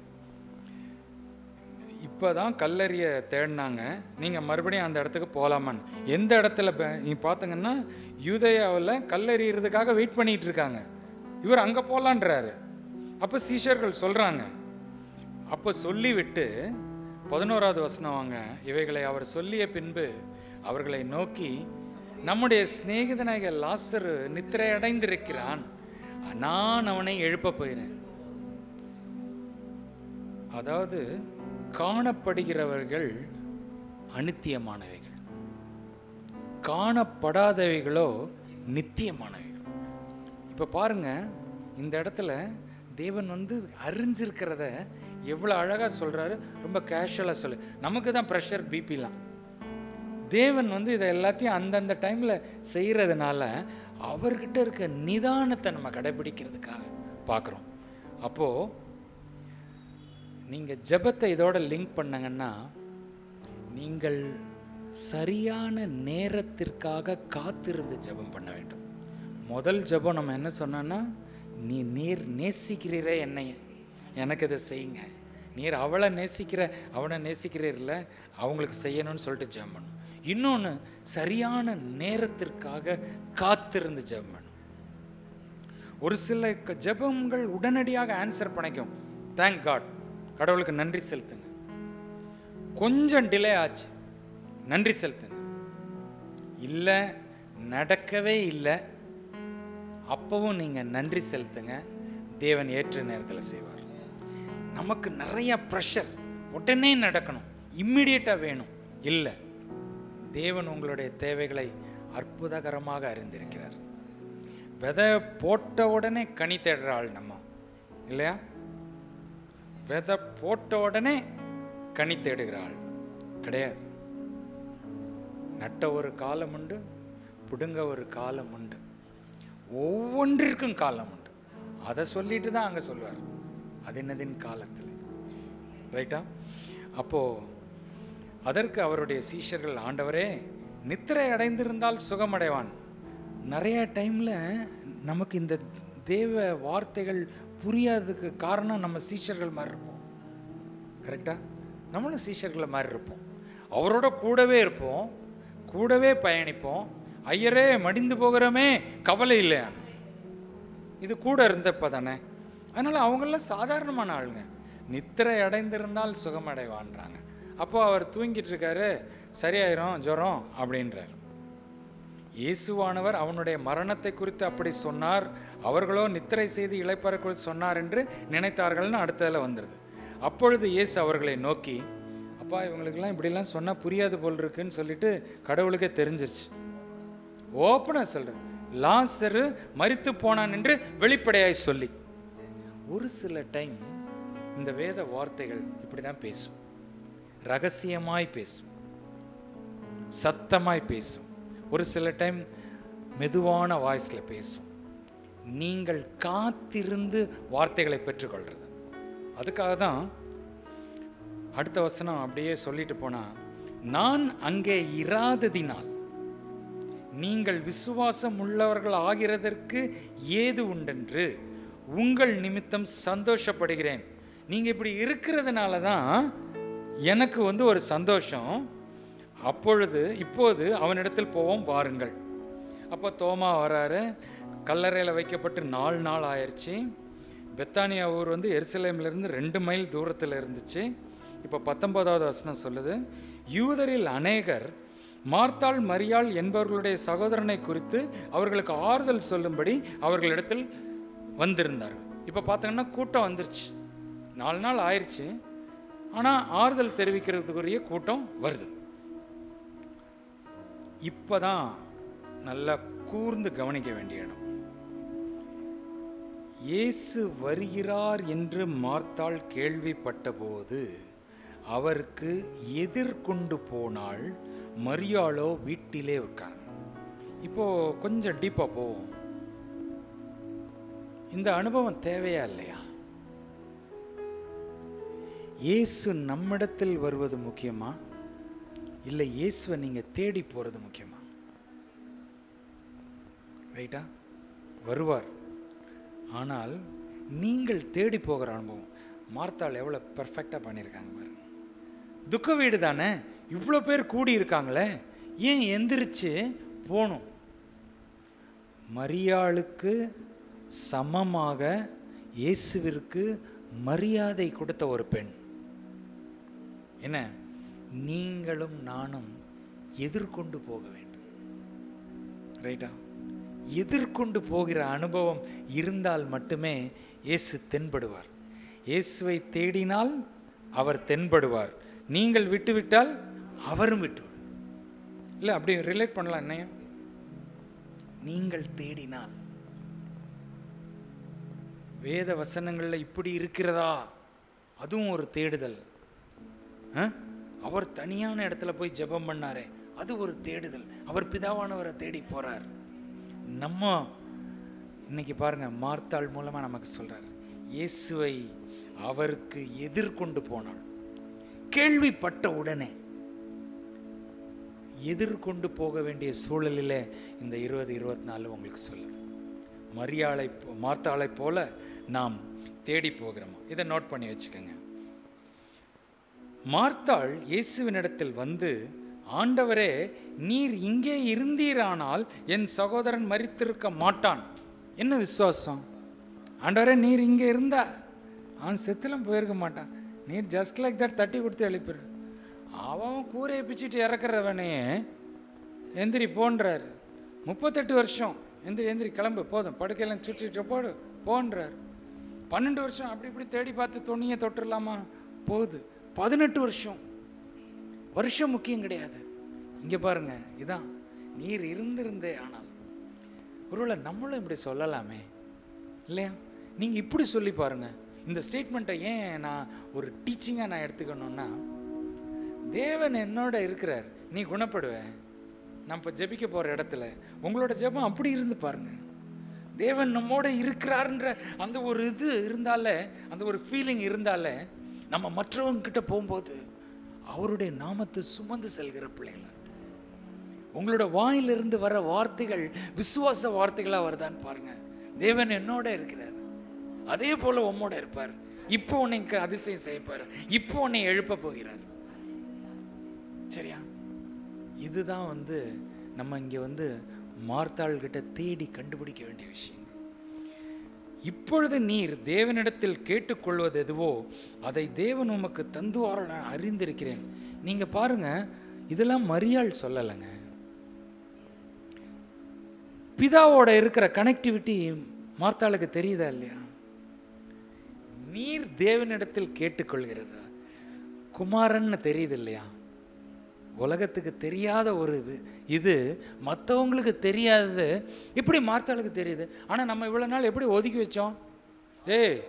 இப்போ தான் கல்லறிய தேடினாங்க நீங்கள் மறுபடியும் அந்த இடத்துக்கு போகலாமான்னு எந்த இடத்துல ப- நீ பார்த்தீங்கன்னா யூதேயாவில் கல்லறியறதுக்காக வெயிட் பண்ணிட்டு இருக்காங்க இவர் அங்கே போகலான்றாரு அப்போ சீஷர்கள் சொல்கிறாங்க அப்போ சொல்லிவிட்டு பதினோராவது வசனம் வாங்க இவைகளை அவர் சொல்லிய பின்பு அவர்களை நோக்கி நம்முடைய சிநேகிதனாக லாசரு நித்திரை அடைந்திருக்கிறான் நான் அவனை எழுப்ப போகிறேன் அதாவது காணப்படுகிறவர்கள் அனித்தியமானவைகள் காணப்படாதவைகளோ நித்தியமானவைகள் இப்போ பாருங்க இந்த இடத்துல தேவன் வந்து அறிஞ்சிருக்கிறத எவ்வளோ அழகாக சொல்கிறாரு ரொம்ப கேஷுவலாக சொல்லு நமக்கு தான் ப்ரெஷர் பிபிலாம் தேவன் வந்து இதை எல்லாத்தையும் அந்தந்த டைமில் செய்கிறதுனால அவர்கிட்ட இருக்க நிதானத்தை நம்ம கடைபிடிக்கிறதுக்காக பார்க்குறோம் அப்போது நீங்கள் ஜெபத்தை இதோட லிங்க் பண்ணங்கன்னா நீங்கள் சரியான நேரத்திற்காக காத்திருந்து ஜெபம் பண்ண வேண்டும் முதல் ஜெபம் நம்ம என்ன சொன்னோன்னா நீ நீர் நேசிக்கிறீரே என்னைய எனக்கு இதை செய்யுங்க நீர் அவளை நேசிக்கிற அவனை நேசிக்கிறீர்ல அவங்களுக்கு செய்யணும்னு சொல்லிட்டு ஜெபம் பண்ணும் இன்னொன்று சரியான நேரத்திற்காக காத்திருந்து ஜெபம் பண்ணும் ஒரு சில க- ஜெபங்கள் உடனடியாக ஆன்சர் பண்ணிக்கும் தேங்க் காட் கடவுளுக்கு நன்றி செலுத்துங்க கொஞ்சம் டிலே ஆச்சு நன்றி செலுத்துங்க இல்லை நடக்கவே இல்லை அப்பவும் நீங்கள் நன்றி செலுத்துங்க தேவன் ஏற்ற நேரத்தில் செய்வார் நமக்கு நிறைய ப்ரெஷர் உடனே நடக்கணும் இம்மிடியட்டாக வேணும் இல்லை தேவன் உங்களுடைய தேவைகளை அற்புதகரமாக அறிந்திருக்கிறார் விதை போட்ட உடனே கனி தேடுற ஆள் நம்ம இல்லையா விதை போட்ட உடனே கனி தேடுகிற ஆள் கிடையாது நட்ட ஒரு காலம் உண்டு பிடுங்க ஒரு காலம் உண்டு ஒவ்வொன்றிற்கும் காலம் உண்டு அதை சொல்லிட்டு தான் அங்கே சொல்வார் அது என்னதின் காலத்தில் ரைட்டா அப்போ அதற்கு அவருடைய சீஷர்கள் ஆண்டவரே நித்திரை அடைந்திருந்தால் சுகமடைவான் நிறைய டைமில் நமக்கு இந்த தேவ வார்த்தைகள் புரியாததுக்கு காரணம் நம்ம சீஷர்கள் மாதிரி இருப்போம் கரெக்டாக நம்மளும் சீஷர்களை மாதிரி இருப்போம் அவரோட கூடவே இருப்போம் கூடவே பயணிப்போம் ஐயரே மடிந்து போகிறோமே கவலை இல்லையா இது கூட இருந்தப்ப தானே அதனால் அவங்களாம் சாதாரணமான ஆளுங்க நித்திரை அடைந்திருந்தால் சுகமடைவான்றாங்க அப்போ அவர் தூங்கிட்டு இருக்காரு சரியாயிரும் ஜுரம் அப்படின்றார் இயேசுவானவர் அவனுடைய மரணத்தை குறித்து அப்படி சொன்னார் அவர்களோ நித்திரை செய்து இளைப்பாற குறித்து சொன்னார் என்று நினைத்தார்கள்னு அடுத்ததில் வந்துடுது அப்பொழுது இயேசு அவர்களை நோக்கி அப்பா இவங்களுக்கெல்லாம் இப்படிலாம் சொன்னால் புரியாது போல் இருக்குன்னு சொல்லிட்டு கடவுளுக்கே தெரிஞ்சிருச்சு ஓப்பனாக சொல்கிறேன் லாசரு மரித்து போனான் என்று வெளிப்படையாய் சொல்லி ஒரு சில டைம் இந்த வேத வார்த்தைகள் இப்படி தான் பேசும் ரகசியமாய் பேசும் சத்தமாய் பேசும் ஒரு சில டைம் மெதுவான வாய்ஸில் பேசும் நீங்கள் காத்திருந்து வார்த்தைகளை பெற்றுக்கொள்றது அதுக்காக தான் அடுத்த வசனம் அப்படியே சொல்லிட்டு போனா நான் அங்கே இராததினால் நீங்கள் விசுவாசம் உள்ளவர்கள் ஆகிறதற்கு ஏது உண்டென்று உங்கள் நிமித்தம் சந்தோஷப்படுகிறேன் நீங்கள் இப்படி இருக்கிறதுனால தான் எனக்கு வந்து ஒரு சந்தோஷம் அப்பொழுது இப்போது அவனிடத்தில் போவோம் வாருங்கள் அப்போ தோமா வராரு கல்லறையில் வைக்கப்பட்டு நாலு நாள் ஆயிடுச்சு பெத்தானியா ஊர் வந்து எருசலேம்லேருந்து ரெண்டு மைல் தூரத்தில் இருந்துச்சு இப்போ பத்தொன்பதாவது வசனம் சொல்லுது யூதரில் அநேகர் மார்த்தாள் மரியாள் என்பவர்களுடைய சகோதரனை குறித்து அவர்களுக்கு ஆறுதல் சொல்லும்படி அவர்களிடத்தில் வந்திருந்தார்கள் இப்போ பார்த்தீங்கன்னா கூட்டம் வந்துருச்சு நாலு நாள் ஆயிடுச்சு ஆனால் ஆறுதல் தெரிவிக்கிறதுக்குரிய கூட்டம் வருது இப்போதான் நல்லா கூர்ந்து கவனிக்க வேண்டிய இடம் இயேசு வருகிறார் என்று மார்த்தாள் கேள்விப்பட்டபோது அவருக்கு எதிர்கொண்டு போனாள் மரியாளோ வீட்டிலே உட்கார் இப்போ கொஞ்சம் டீப்பா போவோம் இந்த அனுபவம் தேவையா இல்லையா இயேசு நம்மிடத்தில் வருவது முக்கியமா இல்லை இயேசுவை நீங்க தேடி போறது முக்கியமா ரைட்டா வருவார் ஆனால் நீங்கள் தேடி போகிற அனுபவம் மார்த்தாள் எவ்வளோ பெர்ஃபெக்டாக பண்ணியிருக்காங்க பாருங்க துக்க வீடு தானே இவ்வளோ பேர் கூடி இருக்காங்களே ஏன் எந்திரிச்சு போகணும் மரியாளுக்கு சமமாக இயேசுவிற்கு மரியாதை கொடுத்த ஒரு பெண் என்ன நீங்களும் நானும் எதிர்கொண்டு போக வேண்டும் ரைட்டா எதிர்கொண்டு போகிற அனுபவம் இருந்தால் மட்டுமே இயேசு தென்படுவார் இயேசுவை தேடினால் அவர் தென்படுவார் நீங்கள் விட்டுவிட்டால் அவரும் விட்டுவிடும் இல்லை அப்படி ரிலேட் பண்ணலாம் என்னைய நீங்கள் தேடினால் வேத வசனங்கள்ல இப்படி இருக்கிறதா அதுவும் ஒரு தேடுதல் ஆ? அவர் தனியான இடத்துல போய் ஜெபம் பண்ணாரே அது ஒரு தேடுதல் அவர் பிதாவானவரை தேடி போறார் நம்ம இன்னைக்கு பாருங்க மார்த்தாள் மூலமா நமக்கு சொல்றார் இயேசுவை அவருக்கு எதிர்கொண்டு போனாள் கேள்விப்பட்ட உடனே எதிர்கொண்டு போக வேண்டிய சூழலில் இந்த இருபது இருபத்தி நாலு உங்களுக்கு சொல்லுது மரியாளை போ- மார்த்தாளை போல நாம் தேடி போகிறோமா இதை நோட் பண்ணி வச்சுக்கோங்க மார்த்தாள் இயேசுவினிடத்தில் வந்து ஆண்டவரே நீர் இங்கே இருந்தீரானால் என் சகோதரன் மரித்திருக்க மாட்டான் என்ன விசுவாசம் ஆண்டவரே நீர் இங்கே இருந்தா அவன் செத்துலாம் போயிருக்க மாட்டான் நீர் ஜஸ்ட் லைக் தட் தட்டி கொடுத்து எழுப்பிடு அவன் கூரையை பிச்சுட்டு இறக்குறவனையே எந்திரி போன்றாரு முப்பத்தெட்டு வருஷம் எந்திரி எந்திரி கிளம்பு போதும் படுக்கையெல்லாம் சுற்றிட்டு போடு போன்றார் பன்னெண்டு வருஷம் அப்படி இப்படி தேடி பார்த்து துணியை தொட்டுடலாமா போகுது பதினெட்டு வருஷம் வருஷம் முக்கியம் கிடையாது இங்கே பாருங்க இதான் நீர் இருந்திருந்தே ஆனால் ஒருவேளை நம்மளும் இப்படி சொல்லலாமே இல்லையா நீங்கள் இப்படி சொல்லி பாருங்க இந்த ஸ்டேட்மெண்ட்டை ஏன் நான் ஒரு டீச்சிங்காக நான் எடுத்துக்கணும்னா தேவன் என்னோட இருக்கிறார் நீ குணப்படுவ நான் இப்போ ஜெபிக்க போகிற இடத்துல உங்களோட ஜெபம் அப்படி இருந்து பாருங்க தேவன் நம்மோட இருக்கிறாருன்ற அந்த ஒரு இது இருந்தாலே அந்த ஒரு ஃபீலிங் இருந்தாலே நம்ம மற்றவங்க கிட்ட போகும்போது அவருடைய நாமத்தை சுமந்து செல்கிற பிள்ளைங்களா உங்களோட வாயிலிருந்து வர வார்த்தைகள் விசுவாச வார்த்தைகளா வருதான்னு பாருங்க தேவன் என்னோட இருக்கிறார் அதே போல உம்மோட இருப்பார் இப்போ உன்னைக்கு அதிசயம் செய்யப்பார் இப்போ உன்னை எழுப்ப போகிறார் சரியா இதுதான் வந்து நம்ம இங்க வந்து மார்த்தாள் கிட்ட தேடி கண்டுபிடிக்க வேண்டிய விஷயம் இப்பொழுது நீர் தேவனிடத்தில் கேட்டுக்கொள்வது எதுவோ அதை தேவன் உமக்கு தந்துவார நான் அறிந்திருக்கிறேன் நீங்க பாருங்க இதெல்லாம் மரியாள் சொல்லலைங்க பிதாவோட இருக்கிற கனெக்டிவிட்டி மார்த்தாளுக்கு தெரியுதா இல்லையா நீர் தேவனிடத்தில் கேட்டுக்கொள்கிறதா குமாரன்னு தெரியுது இல்லையா உலகத்துக்கு தெரியாத ஒரு இது இது மற்றவங்களுக்கு தெரியாதது இப்படி மார்த்தாளுக்கு தெரியுது ஆனால் நம்ம இவ்வளோ நாள் எப்படி ஒதுக்கி வச்சோம் ஏய்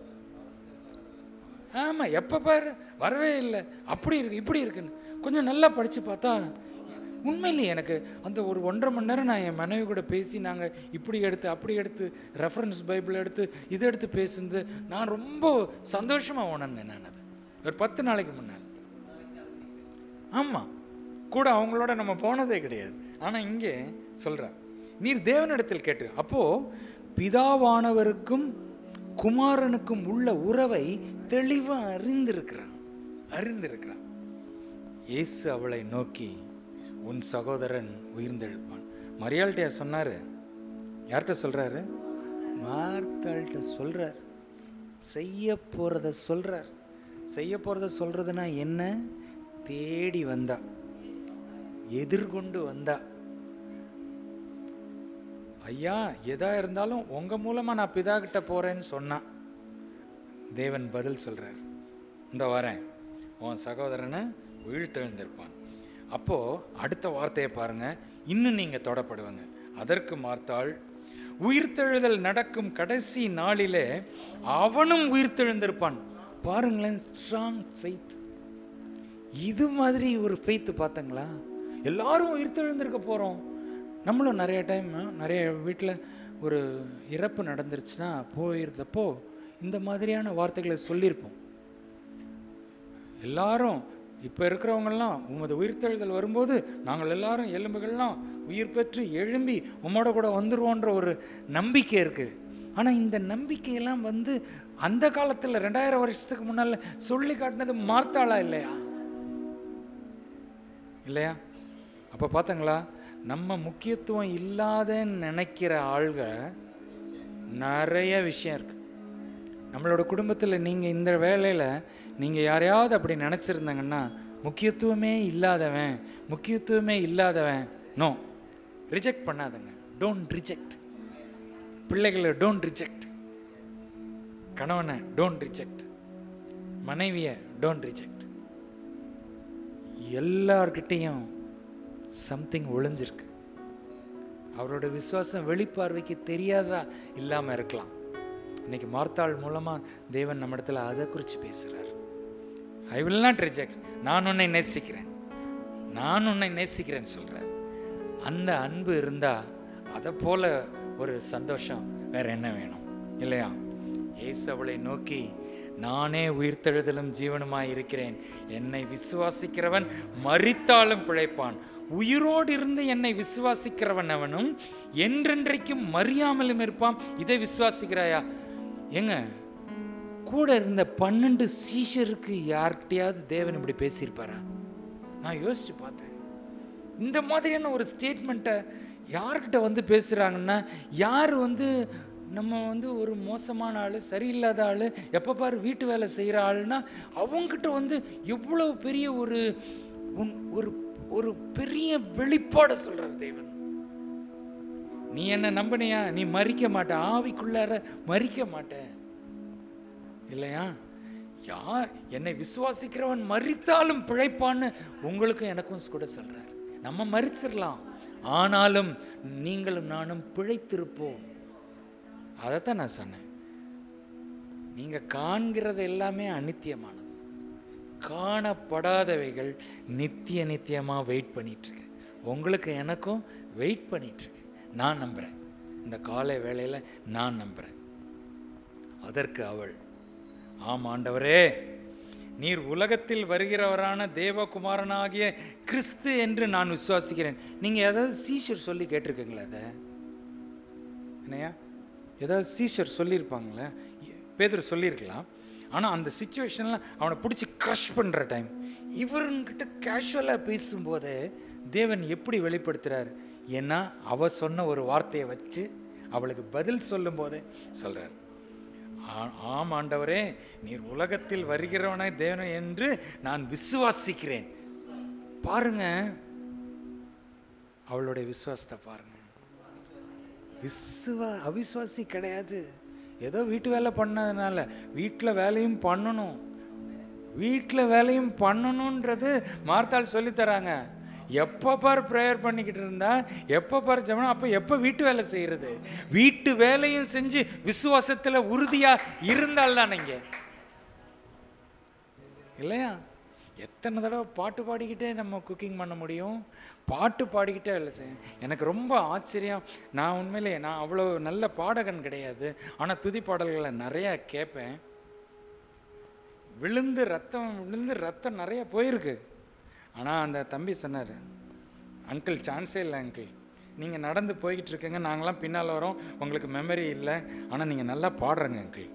ஆமாம் எப்போ பாரு வரவே இல்லை அப்படி இருக்கு இப்படி இருக்குன்னு கொஞ்சம் நல்லா படித்து பார்த்தா உண்மையிலேயே எனக்கு அந்த ஒரு ஒன்றரை மணி நேரம் நான் என் மனைவி கூட பேசி நாங்கள் இப்படி எடுத்து அப்படி எடுத்து ரெஃபரன்ஸ் பைபிள் எடுத்து இதை எடுத்து பேசுனது நான் ரொம்ப சந்தோஷமாக உணர்ந்தேன் நான் அது ஒரு பத்து நாளைக்கு முன்னால் ஆமாம் கூட அவங்களோட நம்ம போனதே கிடையாது ஆனால் இங்கே சொல்கிறா நீர் தேவனிடத்தில் கேட்டு அப்போ பிதாவானவருக்கும் குமாரனுக்கும் உள்ள உறவை தெளிவாக அறிந்திருக்கிறான் அறிந்திருக்கிறான் இயேசு அவளை நோக்கி உன் சகோதரன் உயிர்ந்தெழுப்பான் மரியாள்கிட்ட சொன்னாரு யார்கிட்ட சொல்றாரு மார்த்தாள்கிட்ட சொல்றார் செய்ய போறத சொல்றார் செய்ய போறத சொல்றதுன்னா என்ன தேடி வந்தா எதிர்கொண்டு வந்தா ஐயா எதா இருந்தாலும் உங்க மூலமா நான் பிதா கிட்ட போறேன்னு சொன்னான் தேவன் பதில் சொல்றார் இந்த வரேன் உன் சகோதரனை உயிர்த்தெழுந்திருப்பான் அப்போ அடுத்த வார்த்தையை பாருங்க இன்னும் நீங்க தொடப்படுவங்க அதற்கு மார்த்தாள் உயிர்த்தெழுதல் நடக்கும் கடைசி நாளிலே அவனும் உயிர்த்தெழுந்திருப்பான் பாருங்களேன் ஸ்ட்ராங் ஃபெய்த் இது மாதிரி ஒரு ஃபெய்த்து பார்த்தங்களா எல்லாரும் உயிர்த்தெழுந்திருக்க போகிறோம் நம்மளும் நிறைய டைம் நிறைய வீட்டில் ஒரு இறப்பு நடந்துருச்சுன்னா போயிருந்தப்போ இந்த மாதிரியான வார்த்தைகளை சொல்லியிருப்போம் எல்லாரும் இப்போ இருக்கிறவங்கெல்லாம் உமது உயிர்த்தெழுதல் வரும்போது நாங்கள் எல்லாரும் எலும்புகள்லாம் உயிர் பெற்று எழும்பி உம்மோட கூட வந்துருவோன்ற ஒரு நம்பிக்கை இருக்குது ஆனால் இந்த நம்பிக்கையெல்லாம் வந்து அந்த காலத்தில் ரெண்டாயிரம் வருஷத்துக்கு முன்னால் சொல்லி காட்டினது மார்த்தாளா இல்லையா இல்லையா அப்போ பார்த்தங்களா நம்ம முக்கியத்துவம் இல்லாதன்னு நினைக்கிற ஆள்க நிறைய விஷயம் இருக்கு நம்மளோட குடும்பத்தில் நீங்கள் இந்த வேலையில் நீங்கள் யாரையாவது அப்படி நினச்சிருந்தாங்கன்னா முக்கியத்துவமே இல்லாதவன் முக்கியத்துவமே இல்லாதவன் நோ ரிஜெக்ட் பண்ணாதங்க டோன்ட் ரிஜெக்ட் பிள்ளைகளை டோன்ட் ரிஜெக்ட் கணவனை டோன்ட் ரிஜெக்ட் மனைவியை டோன்ட் ரிஜெக்ட் எல்லார்கிட்டேயும் சம்திங் ஒளிஞ்சிருக்கு அவரோட விசுவாசம் வெளிப்பார்வைக்கு தெரியாதா இல்லாமல் இருக்கலாம் இன்னைக்கு மார்த்தாள் மூலமாக தேவன் நம்ம இடத்துல அதை குறித்து பேசுகிறார் ஐ வில் நாட் ரிஜெக்ட் நான் உன்னை நேசிக்கிறேன் நான் உன்னை நேசிக்கிறேன்னு சொல்கிறார் அந்த அன்பு இருந்தால் அதை போல ஒரு சந்தோஷம் வேற என்ன வேணும் இல்லையா இயேசு அவளை நோக்கி நானே உயிர்த்தெழுதலும் ஜீவனுமாய் இருக்கிறேன் என்னை விசுவாசிக்கிறவன் மரித்தாலும் பிழைப்பான் உயிரோடு இருந்து என்னை விசுவாசிக்கிறவன் அவனும் என்றென்றைக்கும் மறியாமலும் இருப்பான் இதை விசுவாசிக்கிறாயா ஏங்க கூட இருந்த பன்னெண்டு சீஷருக்கு யார்கிட்டயாவது தேவன் இப்படி பேசியிருப்பாரா நான் யோசிச்சு பார்த்தேன் இந்த மாதிரியான ஒரு ஸ்டேட்மெண்ட்டை யார்கிட்ட வந்து பேசுகிறாங்கன்னா யார் வந்து நம்ம வந்து ஒரு மோசமான ஆள் சரியில்லாத ஆள் எப்போ பாரு வீட்டு வேலை செய்கிற ஆள்னா அவங்ககிட்ட வந்து எவ்வளவு பெரிய ஒரு உன்- ஒரு ஒரு பெரிய வெளிப்பாடை சொல்கிறார் தேவன் நீ என்ன நம்பினியா நீ மறிக்க மாட்ட ஆவிக்குள்ளார மறிக்க மாட்ட இல்லையா யார் என்னை விசுவாசிக்கிறவன் மறித்தாலும் பிழைப்பான்னு உங்களுக்கும் எனக்கும் கூட சொல்றார் நம்ம மறிச்சிடலாம் ஆனாலும் நீங்களும் நானும் பிழைத்திருப்போம் அதைத்தான் நான் சொன்னேன் நீங்க காண்கிறது எல்லாமே அநித்தியமானது காணப்படாதவைகள் நித்திய நித்தியமா வெயிட் பண்ணிட்டு இருக்கு உங்களுக்கு எனக்கும் வெயிட் பண்ணிட்டு இருக்கு நான் நம்புறேன் இந்த காலை வேளையில நான் நம்புறேன் அதற்கு அவள் ஆம் ஆண்டவரே நீர் உலகத்தில் வருகிறவரான தேவகுமாரனாகிய கிறிஸ்து என்று நான் விசுவாசிக்கிறேன் நீங்க ஏதாவது சீஷர் சொல்லி கேட்டிருக்கீங்களா அதை என்னையா ஏதாவது சீஷர் சொல்லியிருப்பாங்களே பேதர் சொல்லியிருக்கலாம் ஆனால் அந்த சுச்சுவேஷனில் அவனை பிடிச்சி க்ரஷ் பண்ணுற டைம் இவருங்கிட்ட கேஷுவலாக பேசும்போதே தேவன் எப்படி வெளிப்படுத்துகிறார் ஏன்னா அவ சொன்ன ஒரு வார்த்தையை வச்சு அவளுக்கு பதில் சொல்லும்போதே சொல்கிறார் ஆ- ஆம் ஆண்டவரே நீர் உலகத்தில் வருகிறவனாய் தேவன் என்று நான் விசுவாசிக்கிறேன் பாருங்க அவளுடைய விசுவாசத்தை பாருங்க விசுவா அவிசுவாசி கிடையாது ஏதோ வீட்டு வேலை பண்ணதுனால வீட்டில் வேலையும் பண்ணணும் வீட்டில் வேலையும் பண்ணணுன்றது மார்த்தாள் சொல்லித் தராங்க எப்போ பார் ப்ரேயர் பண்ணிக்கிட்டு இருந்தா எப்போ பார் ஜெபம் அப்போ எப்போ வீட்டு வேலை செய்கிறது வீட்டு வேலையும் செஞ்சு விசுவாசத்தில் உறுதியாக இருந்தால் தானேங்க இல்லையா எத்தனை தடவை பாட்டு பாடிக்கிட்டே நம்ம குக்கிங் பண்ண முடியும் பாட்டு பாடிக்கிட்டே வேலை செய்யும் எனக்கு ரொம்ப ஆச்சரியம் நான் உண்மையிலே நான் அவ்வளோ நல்ல பாடகன் கிடையாது ஆனால் துதி பாடல்களை நிறையா கேட்பேன் விழுந்து ரத்தம் விழுந்து ரத்தம் நிறைய போயிருக்கு ஆனால் அந்த தம்பி சொன்னார் அங்கிள் சான்ஸே இல்லை அங்கிள் நீங்கள் நடந்து போய்கிட்டு இருக்கீங்க நாங்களாம் பின்னால் வரோம் உங்களுக்கு மெமரி இல்லை ஆனால் நீங்கள் நல்லா பாடுறங்க அங்கிள்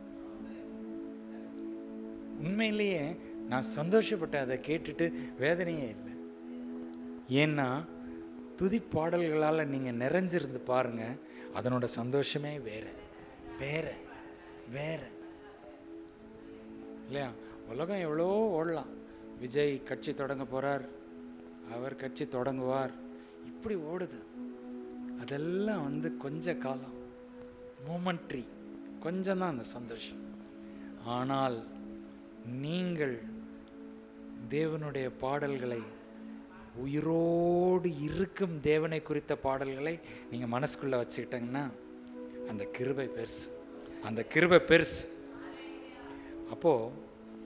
உண்மையிலேயே நான் சந்தோஷப்பட்டேன் அதை கேட்டுட்டு வேதனையே இல்லை ஏன்னா துதி பாடல்களால் நீங்கள் நிறைஞ்சிருந்து பாருங்க அதனோட சந்தோஷமே வேற வேற வேற இல்லையா உலகம் எவ்வளோ ஓடலாம் விஜய் கட்சி தொடங்க போகிறார் அவர் கட்சி தொடங்குவார் இப்படி ஓடுது அதெல்லாம் வந்து கொஞ்ச காலம் மூமெண்ட்ரி கொஞ்சம் தான் அந்த சந்தோஷம் ஆனால் நீங்கள் தேவனுடைய பாடல்களை உயிரோடு இருக்கும் தேவனை குறித்த பாடல்களை நீங்கள் மனசுக்குள்ளே வச்சுக்கிட்டீங்கன்னா அந்த கிருபை பெருசு அந்த கிருபை பெருசு அப்போது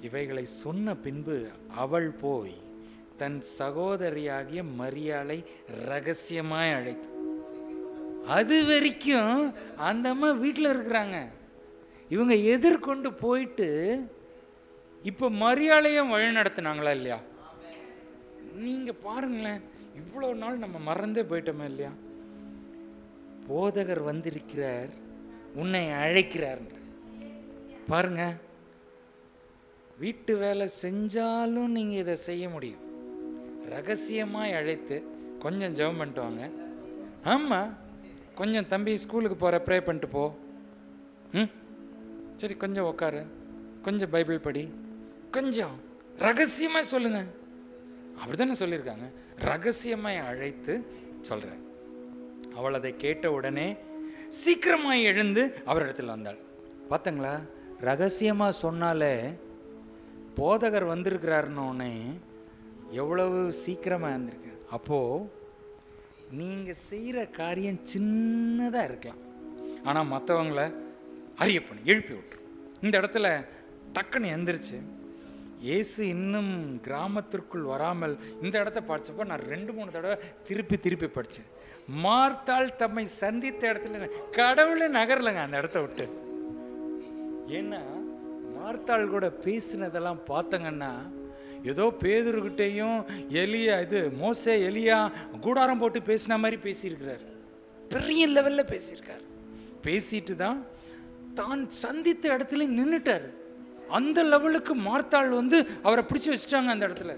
இவைகளை சொன்ன பின்பு அவள் போய் தன் சகோதரியாகிய மரியாளை ரகசியமாய் அழைத்து அது வரைக்கும் அந்த அம்மா வீட்டில் இருக்கிறாங்க இவங்க எதிர்கொண்டு போயிட்டு இப்போ மரியாதையும் வழி நடத்துனாங்களா இல்லையா நீங்கள் பாருங்களேன் இவ்வளோ நாள் நம்ம மறந்தே போயிட்டோமா இல்லையா போதகர் வந்திருக்கிறார் உன்னை அழைக்கிறார் பாருங்க வீட்டு வேலை செஞ்சாலும் நீங்கள் இதை செய்ய முடியும் ரகசியமாய் அழைத்து கொஞ்சம் ஜெபம் பண்ணிட்டு வாங்க ஆமாம் கொஞ்சம் தம்பி ஸ்கூலுக்கு போகிற ப்ரே பண்ணிட்டு போ ம் சரி கொஞ்சம் உக்காரு கொஞ்சம் பைபிள் படி கொஞ்சம் ரகசியமாக சொல்லுங்க அப்படிதானே சொல்லியிருக்காங்க ரகசியமாய் அழைத்து சொல்கிறேன் அவள் அதை கேட்ட உடனே சீக்கிரமாய் எழுந்து அவரிடத்தில் வந்தாள் பார்த்தங்களா ரகசியமாக சொன்னாலே போதகர் வந்திருக்கிறாருன்னொன்னே எவ்வளவு சீக்கிரமாக இருந்திருக்கு அப்போது நீங்கள் செய்கிற காரியம் சின்னதாக இருக்கலாம் ஆனால் மற்றவங்கள அறியப்பணி எழுப்பி விட்டுரும் இந்த இடத்துல டக்குன்னு எந்திரிச்சு இயேசு இன்னும் கிராமத்திற்குள் வராமல் இந்த இடத்த படிச்சப்போ நான் ரெண்டு மூணு தடவை திருப்பி திருப்பி படித்தேன் மார்த்தாள் தம்மை சந்தித்த இடத்துல கடவுளே நகரலைங்க அந்த இடத்த விட்டு ஏன்னா மார்த்தாள் கூட பேசினதெல்லாம் பார்த்தங்கன்னா ஏதோ பேதுருக்கிட்டேயும் எலியா இது மோசே எலியா கூடாரம் போட்டு பேசின மாதிரி பேசியிருக்கிறார் பெரிய லெவலில் பேசியிருக்கார் பேசிட்டு தான் தான் சந்தித்த இடத்துல நின்றுட்டார் அந்த லெவலுக்கு மார்த்தாள் வந்து அவரை பிடிச்சி வச்சுட்டாங்க அந்த இடத்துல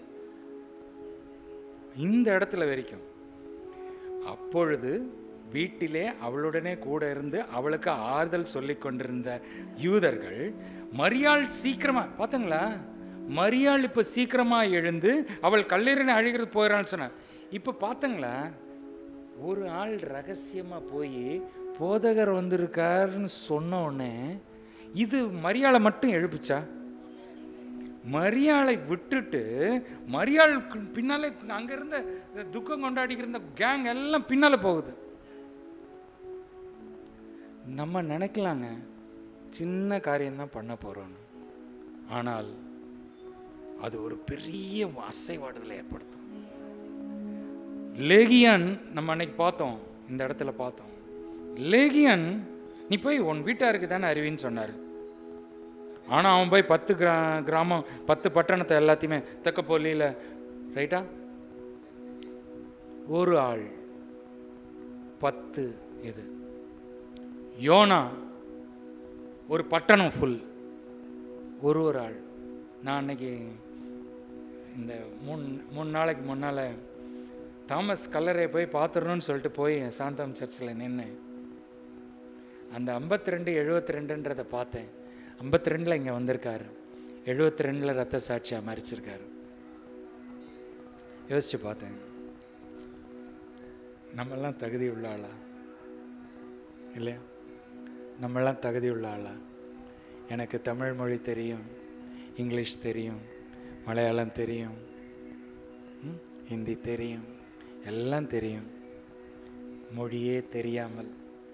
இந்த இடத்துல வரைக்கும் அப்பொழுது வீட்டிலே அவளுடனே கூட இருந்து அவளுக்கு ஆறுதல் சொல்லி கொண்டிருந்த யூதர்கள் மரியாள் சீக்கிரமா பார்த்தங்களா மரியாள் இப்போ சீக்கிரமா எழுந்து அவள் கல்லீரனை அழுகிறது போயிடறான்னு சொன்னான் இப்போ பார்த்தங்களா ஒரு ஆள் ரகசியமா போய் போதகர் வந்திருக்காருன்னு சொன்ன உடனே இது மரியாளை மட்டும் எழுப்புச்சா மரியாளை விட்டுட்டு மரியாள் பின்னாலே அங்க இருந்த இந்த துக்கம் கொண்டாடிக்கிற இருந்த கேங் எல்லாம் பின்னால போகுது நம்ம நினைக்கலாங்க சின்ன காரியம்தான் பண்ண போறோம்னு ஆனால் அது ஒரு பெரிய அசைவாடுதலை ஏற்படுத்தும் லேகியன் நம்ம அன்னைக்கு பார்த்தோம் இந்த இடத்துல பார்த்தோம் லேகியன் நீ போய் உன் வீட்டாருக்கு தானே அறிவின்னு சொன்னார் ஆனால் அவன் போய் பத்து கிரா கிராமம் பத்து பட்டணத்தை எல்லாத்தையுமே தெக்கப்பொல்லியில் ரைட்டா ஒரு ஆள் பத்து இது யோனா ஒரு பட்டணம் ஃபுல் ஒரு ஒரு ஆள் நான் அன்னைக்கு இந்த மூணு மூணு நாளைக்கு முன்னால் தாமஸ் கல்லறை போய் பார்த்துடணும்னு சொல்லிட்டு போய் சாந்தம் சர்ச்சில் நின்னேன் அந்த ஐம்பத்தி ரெண்டு எழுபத்தி ரெண்டுன்றதை பார்த்தேன் ஐம்பத்தி ரெண்டில் இங்கே வந்திருக்காரு எழுபத்தி ரெண்டில் ரத்த சாட்சியாக மறிச்சிருக்காரு யோசிச்சு பார்த்தேன் நம்மெல்லாம் தகுதி உள்ள ஆளா இல்லையா நம்மெல்லாம் தகுதி உள்ள ஆளா எனக்கு தமிழ் மொழி தெரியும் இங்கிலீஷ் தெரியும் மலையாளம் தெரியும் ம், ஹிந்தி தெரியும் எல்லாம் தெரியும் மொழியே தெரியாமல்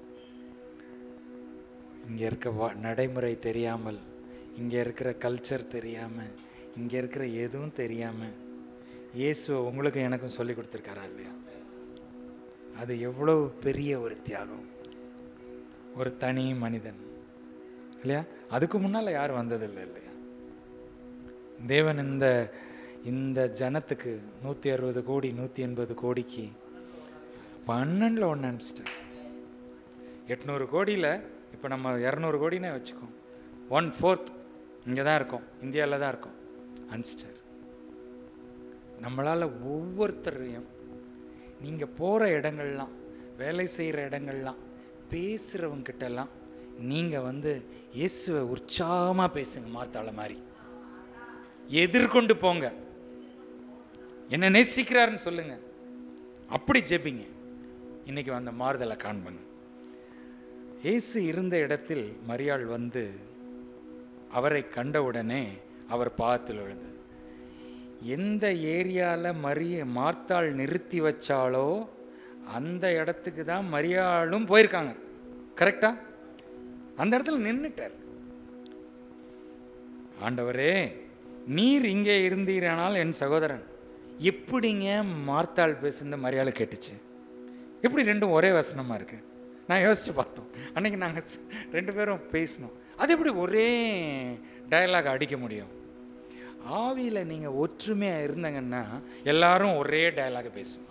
இங்கே இருக்க வா நடைமுறை தெரியாமல் இங்கே இருக்கிற கல்ச்சர் தெரியாமல் இங்கே இருக்கிற எதுவும் தெரியாமல் இயேசு உங்களுக்கும் எனக்கும் சொல்லி கொடுத்துருக்காரா இல்லையா அது எவ்வளவு பெரிய ஒரு தியாகம் ஒரு தனி மனிதன் இல்லையா அதுக்கு முன்னால் யாரும் வந்ததில்லை இல்லையா தேவன் இந்த இந்த ஜனத்துக்கு நூற்றி அறுபது கோடி நூற்றி எண்பது கோடிக்கு பன்னெண்டில் ஒன்று அனுப்பிச்சிட்டேன் எட்நூறு கோடியில் இப்போ நம்ம இரநூறு கோடினே வச்சுக்கோம் ஒன் ஃபோர்த் இங்கே தான் இருக்கோம் இந்தியாவில் தான் இருக்கோம் அனுப்பிச்சிட்டார் நம்மளால் ஒவ்வொருத்தரையும் நீங்கள் போகிற இடங்கள்லாம் வேலை செய்கிற இடங்கள்லாம் பேசுகிறவங்கிட்டலாம் நீங்கள் வந்து இயேசுவை உற்சாகமாக பேசுங்க மார்த்தாள மாதிரி எதிர்கொண்டு போங்க என்ன நேசிக்கிறாருன்னு சொல்லுங்க அப்படி ஜெபிங்க இன்னைக்கு அந்த மாறுதலை காண்பங்க இயேசு இருந்த இடத்தில் மரியாள் வந்து அவரை கண்டவுடனே அவர் பாதத்தில் விழுந்து எந்த ஏரியாவில் மரிய மார்த்தாள் நிறுத்தி வச்சாலோ அந்த இடத்துக்கு தான் மரியாளும் போயிருக்காங்க கரெக்டா அந்த இடத்துல நின்றுட்டார் ஆண்டவரே நீர் இங்கே இருந்தீரானால் என் சகோதரன் எப்படிங்க மார்த்தாள் பேசுன மரியாதை கேட்டுச்சு எப்படி ரெண்டும் ஒரே வசனமாக இருக்கு நான் யோசிச்சு பார்த்தோம் அன்னைக்கு நாங்கள் ரெண்டு பேரும் பேசினோம் அது எப்படி ஒரே டயலாக் அடிக்க முடியும் ஆவியில் நீங்கள் ஒற்றுமையாக இருந்தங்கன்னா எல்லாரும் ஒரே டயலாக் பேசுவோம்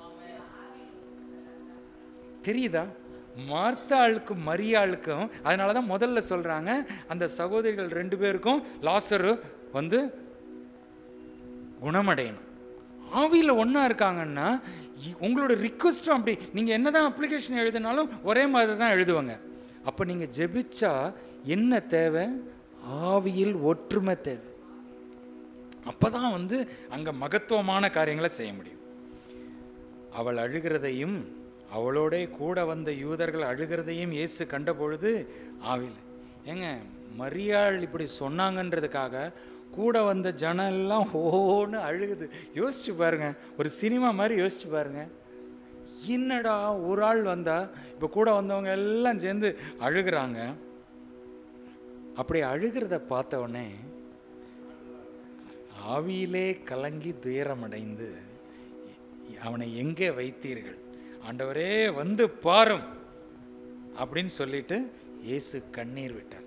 தெரியுதா மார்த்தாளுக்கும் மரியாளுக்கும் அதனால தான் முதல்ல சொல்கிறாங்க அந்த சகோதரிகள் ரெண்டு பேருக்கும் லாசரு வந்து குணமடையணும் ஆவியில் ஒன்றா இருக்காங்கன்னா இ- உங்களோட ரிக்வஸ்ட்டும் அப்படி நீங்கள் என்ன தான் அப்ளிகேஷன் எழுதினாலும் ஒரே மாதிரி தான் எழுதுவாங்க அப்போ நீங்கள் ஜெபிச்சா என்ன தேவை ஆவியில் ஒற்றுமை தேவை அப்போ தான் வந்து அங்கே மகத்துவமான காரியங்களை செய்ய முடியும் அவள் அழுகிறதையும் அவளோட கூட வந்த யூதர்கள் அழுகிறதையும் இயேசு கண்டபொழுது ஆவில ஏங்க மரியாள் இப்படி சொன்னாங்கன்றதுக்காக கூட வந்த ஜனம் எல்லாம் ஓன்னு அழுகுது யோசிச்சு பாருங்க ஒரு சினிமா மாதிரி யோசிச்சு பாருங்க என்னடா ஒரு ஆள் வந்தா இப்போ கூட வந்தவங்க எல்லாம் சேர்ந்து அழுகுறாங்க அப்படி அழுகிறத பார்த்த உடனே ஆவியிலே கலங்கி துயரமடைந்து அவனை எங்கே வைத்தீர்கள் ஆண்டவரே வந்து பாரும் அப்படின்னு சொல்லிட்டு இயேசு கண்ணீர் விட்டார்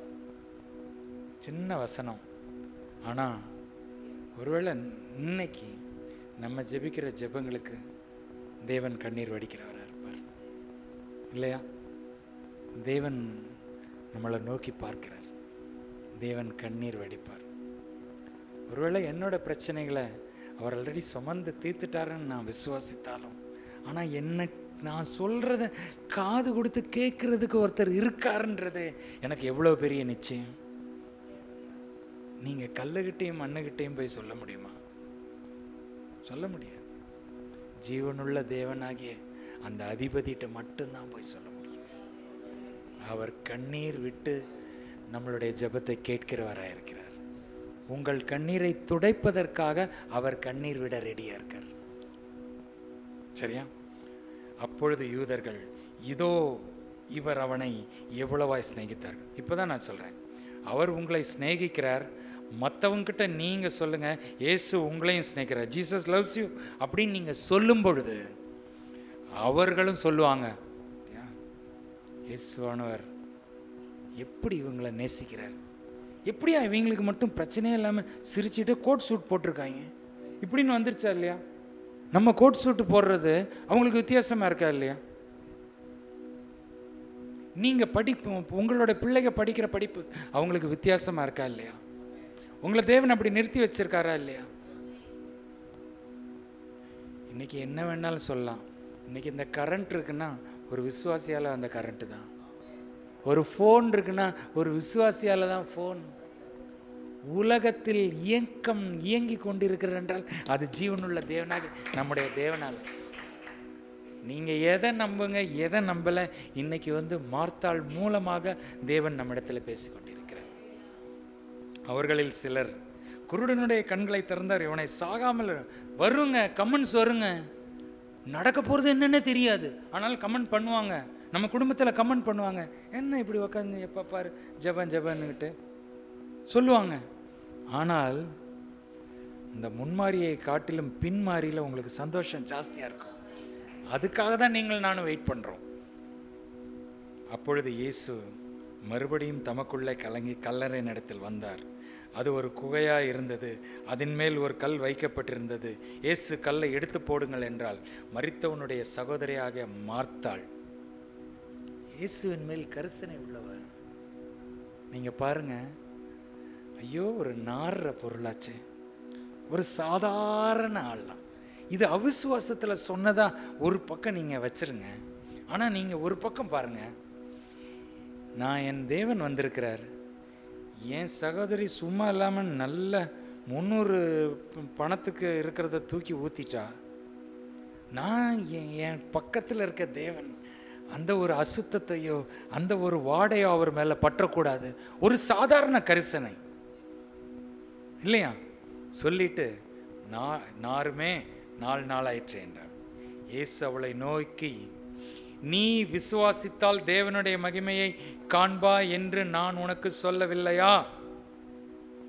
சின்ன வசனம் ஆனால் ஒருவேளை இன்னைக்கு நம்ம ஜெபிக்கிற ஜெபங்களுக்கு தேவன் கண்ணீர் வடிக்கிறவராக இருப்பார் இல்லையா தேவன் நம்மளை நோக்கி பார்க்கிறார் தேவன் கண்ணீர் வடிப்பார் ஒருவேளை என்னோட பிரச்சனைகளை அவர் ஆல்ரெடி சுமந்து தீர்த்துட்டாருன்னு நான் விசுவாசித்தாலும் ஆனால் என்ன நான் சொல்கிறத காது கொடுத்து கேட்குறதுக்கு ஒருத்தர் இருக்காருன்றது எனக்கு எவ்வளோ பெரிய நிச்சயம் நீங்கள் கல்லுகிட்டையும் மண்ணுகிட்டையும் போய் சொல்ல முடியுமா சொல்ல முடியாது ஜீவனுள்ள தேவனாகிய அந்த அதிபதிகிட்ட மட்டும்தான் போய் சொல்ல முடியும் அவர் கண்ணீர் விட்டு நம்மளுடைய ஜெபத்தை கேட்கிறவராக இருக்கிறார் உங்கள் கண்ணீரை துடைப்பதற்காக அவர் கண்ணீர் விட ரெடியா இருக்கார் சரியா அப்பொழுது யூதர்கள் இதோ இவர் அவனை எவ்வளவாய் சிநேகித்தார் இப்போதான் நான் சொல்றேன் அவர் உங்களை சிநேகிக்கிறார் மற்றவங்கிட்ட நீங்க சொல்லுங்க இயேசு உங்களையும் சிநேகிக்கிறார் ஜீசஸ் லவ்ஸ் யூ அப்படின்னு நீங்க சொல்லும் பொழுது அவர்களும் சொல்லுவாங்க "பாத்தியா, இயேசுவானவர் எப்படி இவங்களை நேசிக்கிறார் எப்படியா இவங்களுக்கு மட்டும் பிரச்சனையே இல்லாமல் சிரிச்சுட்டு கோட் சூட் போட்டிருக்காங்க இப்படின்னு வந்துருச்சா இல்லையா நம்ம கோட் சூட் போடுறது அவங்களுக்கு வித்தியாசமா இருக்கா இல்லையா நீங்க படிப்பு உங்களோட பிள்ளைங்க படிக்கிற படிப்பு அவங்களுக்கு வித்தியாசமா இருக்கா இல்லையா உங்களை தேவன் அப்படி நிறுத்தி வச்சிருக்காரா இல்லையா இன்னைக்கு என்ன வேணாலும் சொல்லலாம் இன்னைக்கு இந்த கரண்ட் இருக்குன்னா ஒரு விசுவாசியால அந்த கரண்ட் தான் ஒரு ஃபோன் இருக்குன்னா ஒரு விசுவாசியால தான் ஃபோன் உலகத்தில் இயக்கம் இயங்கி கொண்டிருக்கிறது என்றால் அது ஜீவனுள்ள தேவனாக நம்முடைய தேவனால நீங்க எதை நம்புங்க எதை நம்பல இன்னைக்கு வந்து மார்த்தாள் மூலமாக தேவன் நம்மிடத்தில் பேசிக் கொண்டிருக்கிறார் அவர்களில் சிலர் குருடனுடைய கண்களை திறந்தார் இவனை சாகாமல் வருங்க கமெண்ட்ஸ் வருங்க நடக்க போகிறது என்னன்னே தெரியாது ஆனால் கமெண்ட் பண்ணுவாங்க நம்ம குடும்பத்தில் கமெண்ட் பண்ணுவாங்க என்ன இப்படி உட்காந்து எப்போ பாரு ஜபன் ஜபன்னுக்கிட்டு சொல்லுவாங்க ஆனால் இந்த முன்மாரியை காட்டிலும் பின்மாரியில் உங்களுக்கு சந்தோஷம் ஜாஸ்தியாக இருக்கும் அதுக்காக தான் நீங்கள் நானும் வெயிட் பண்ணுறோம் அப்பொழுது இயேசு மறுபடியும் தமக்குள்ளே கலங்கி கல்லறை இடத்தில் வந்தார் அது ஒரு குகையாக இருந்தது அதன் மேல் ஒரு கல் வைக்கப்பட்டிருந்தது இயேசு கல்லை எடுத்து போடுங்கள் என்றால் மரித்தவனுடைய சகோதரியாக மார்த்தாள் இயேசுவின் மேல் கரிசனை உள்ளவர் நீங்க பாருங்க ஐயோ ஒரு நார்ற பொருளாச்சே ஒரு சாதாரண ஆள் தான் இது அவிசுவாசத்தில் சொன்னதா ஒரு பக்கம் நீங்கள் வச்சிருங்க ஆனால் நீங்கள் ஒரு பக்கம் பாருங்க நான் என் தேவன் வந்திருக்கிறார் என் சகோதரி சும்மா இல்லாமல் நல்ல முந்நூறு ப- பணத்துக்கு இருக்கிறத தூக்கி ஊற்றிட்டா நான் என் என் பக்கத்தில் இருக்க தேவன் அந்த ஒரு அசுத்தத்தையோ அந்த ஒரு வாடையோ அவர் மேலே பற்றக்கூடாது ஒரு சாதாரண கரிசனை இல்லையா சொல்லிட்டு நான் நாருமே நாலு நாளாயிற்று என்றார் இயேசு அவளை நோக்கி நீ விசுவாசித்தால் தேவனுடைய மகிமையை காண்பா என்று நான் உனக்கு சொல்லவில்லையா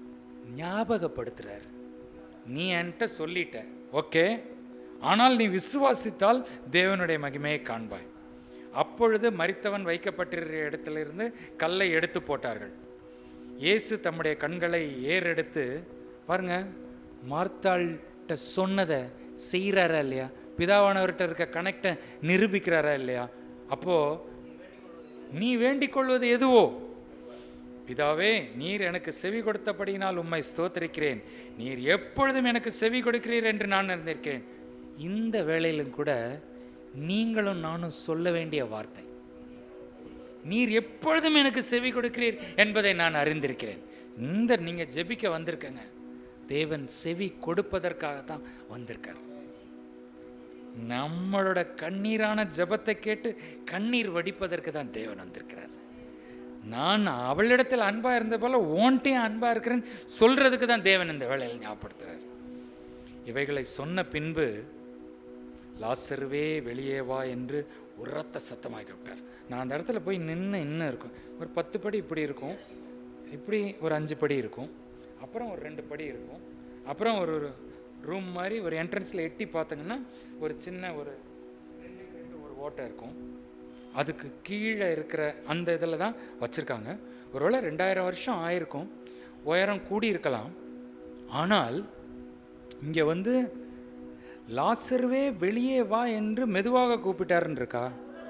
ஞாபகப்படுத்துறார் நீ என்கிட்ட சொல்லிட்ட ஓகே ஆனால் நீ விசுவாசித்தால் தேவனுடைய மகிமையை காண்பாய் அப்பொழுது மரித்தவன் வைக்கப்பட்டிருக்கிற இடத்திலிருந்து கல்லை எடுத்து போட்டார்கள் இயேசு தம்முடைய கண்களை ஏறெடுத்து பாருங்க மார்த்தாள்கிட்ட சொன்னதை செய்கிறாரா இல்லையா பிதாவானவர்கிட்ட இருக்க கனெக்டை நிரூபிக்கிறாரா இல்லையா அப்போ நீ வேண்டிக் கொள்வது எதுவோ பிதாவே நீர் எனக்கு செவி கொடுத்தபடியினால் உம்மை ஸ்தோத்திரிக்கிறேன் நீர் எப்பொழுதும் எனக்கு செவி கொடுக்கிறீர் என்று நான் இருந்திருக்கிறேன் இந்த வேளையிலும் கூட நீங்களும் நானும் சொல்ல வேண்டிய வார்த்தை நீர் எப்பொழுதும் எனக்கு செவி கொடுக்கிறீர் என்பதை நான் அறிந்திருக்கிறேன் இந்த நீங்க ஜெபிக்க வந்திருக்கங்க தேவன் செவி கொடுப்பதற்காக தான் வந்திருக்கார் நம்மளோட கண்ணீரான ஜெபத்தை கேட்டு கண்ணீர் வடிப்பதற்கு தான் தேவன் வந்திருக்கிறார் நான் அவளிடத்தில் அன்பா இருந்த போல ஓன்ட்டையும் அன்பா இருக்கிறேன்னு சொல்றதுக்கு தான் தேவன் இந்த வேளையில் ஞாபகப்படுத்துறார் இவைகளை சொன்ன பின்பு லாசருவே வெளியே வா என்று உரத்த சத்தமாக்கி விட்டார் நான் அந்த இடத்துல போய் நின்று இன்னும் இருக்கும் ஒரு பத்து படி இப்படி இருக்கும் இப்படி ஒரு அஞ்சு படி இருக்கும் அப்புறம் ஒரு ரெண்டு படி இருக்கும் அப்புறம் ஒரு ரூம் மாதிரி ஒரு என்ட்ரன்ஸில் எட்டி பார்த்தீங்கன்னா ஒரு சின்ன ஒரு ரெண்டு ரெண்டு ஒரு ஓட்டை இருக்கும் அதுக்கு கீழே இருக்கிற அந்த இதில் தான் வச்சுருக்காங்க ஒருவேளை ரெண்டாயிரம் வருஷம் ஆயிருக்கும் உயரம் கூடி இருக்கலாம் ஆனால் இங்கே வந்து லாசர்வே வெளியே வா என்று மெதுவாக கூப்பிட்டாருன்னு இருக்கா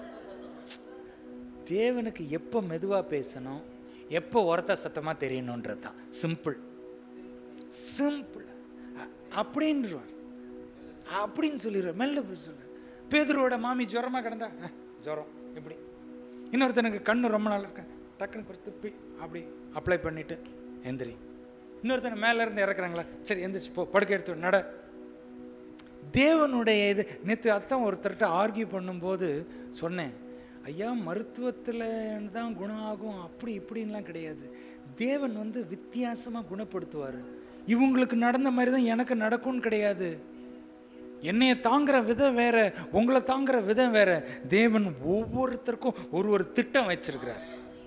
தேவனுக்கு எப்போ மெதுவாக பேசணும் எப்போ உரத்த சத்தமாக தெரியணுன்றது தான் சிம்பிள் சிம்பிள் அப்படின்றார் அப்படின்னு சொல்லிடுவார் மெல்ல போய் சொல்கிறார் பேதுருவோட மாமி ஜுரமாக கிடந்தா "அஹ், ஜுரம் இப்படி இன்னொருத்தனுக்கு கண்ணு ரொம்ப நாள் இருக்க டக்குன்னு கொடுத்து துப்பி அப்படி அப்ளை பண்ணிட்டு எந்திரி இன்னொருத்தனை மேலே இருந்து இறக்குறாங்களா சரி எந்திரிச்சு போ படுக்க எடுத்து நட தேவனுடைய இது நேற்று அத்தான் ஒருத்தர்கிட்ட ஆர்கியூ பண்ணும்போது சொன்னேன் ஐயா மருத்துவத்தில் தான் குணம் ஆகும் அப்படி இப்படின்லாம் கிடையாது தேவன் வந்து வித்தியாசமாக குணப்படுத்துவார் இவங்களுக்கு நடந்த மாதிரி தான் எனக்கு நடக்கும்னு கிடையாது என்னைய தாங்குற விதம் வேற உங்களை தாங்குற விதம் வேற தேவன் ஒவ்வொருத்தருக்கும் ஒரு ஒரு திட்டம் வச்சிருக்கிறார்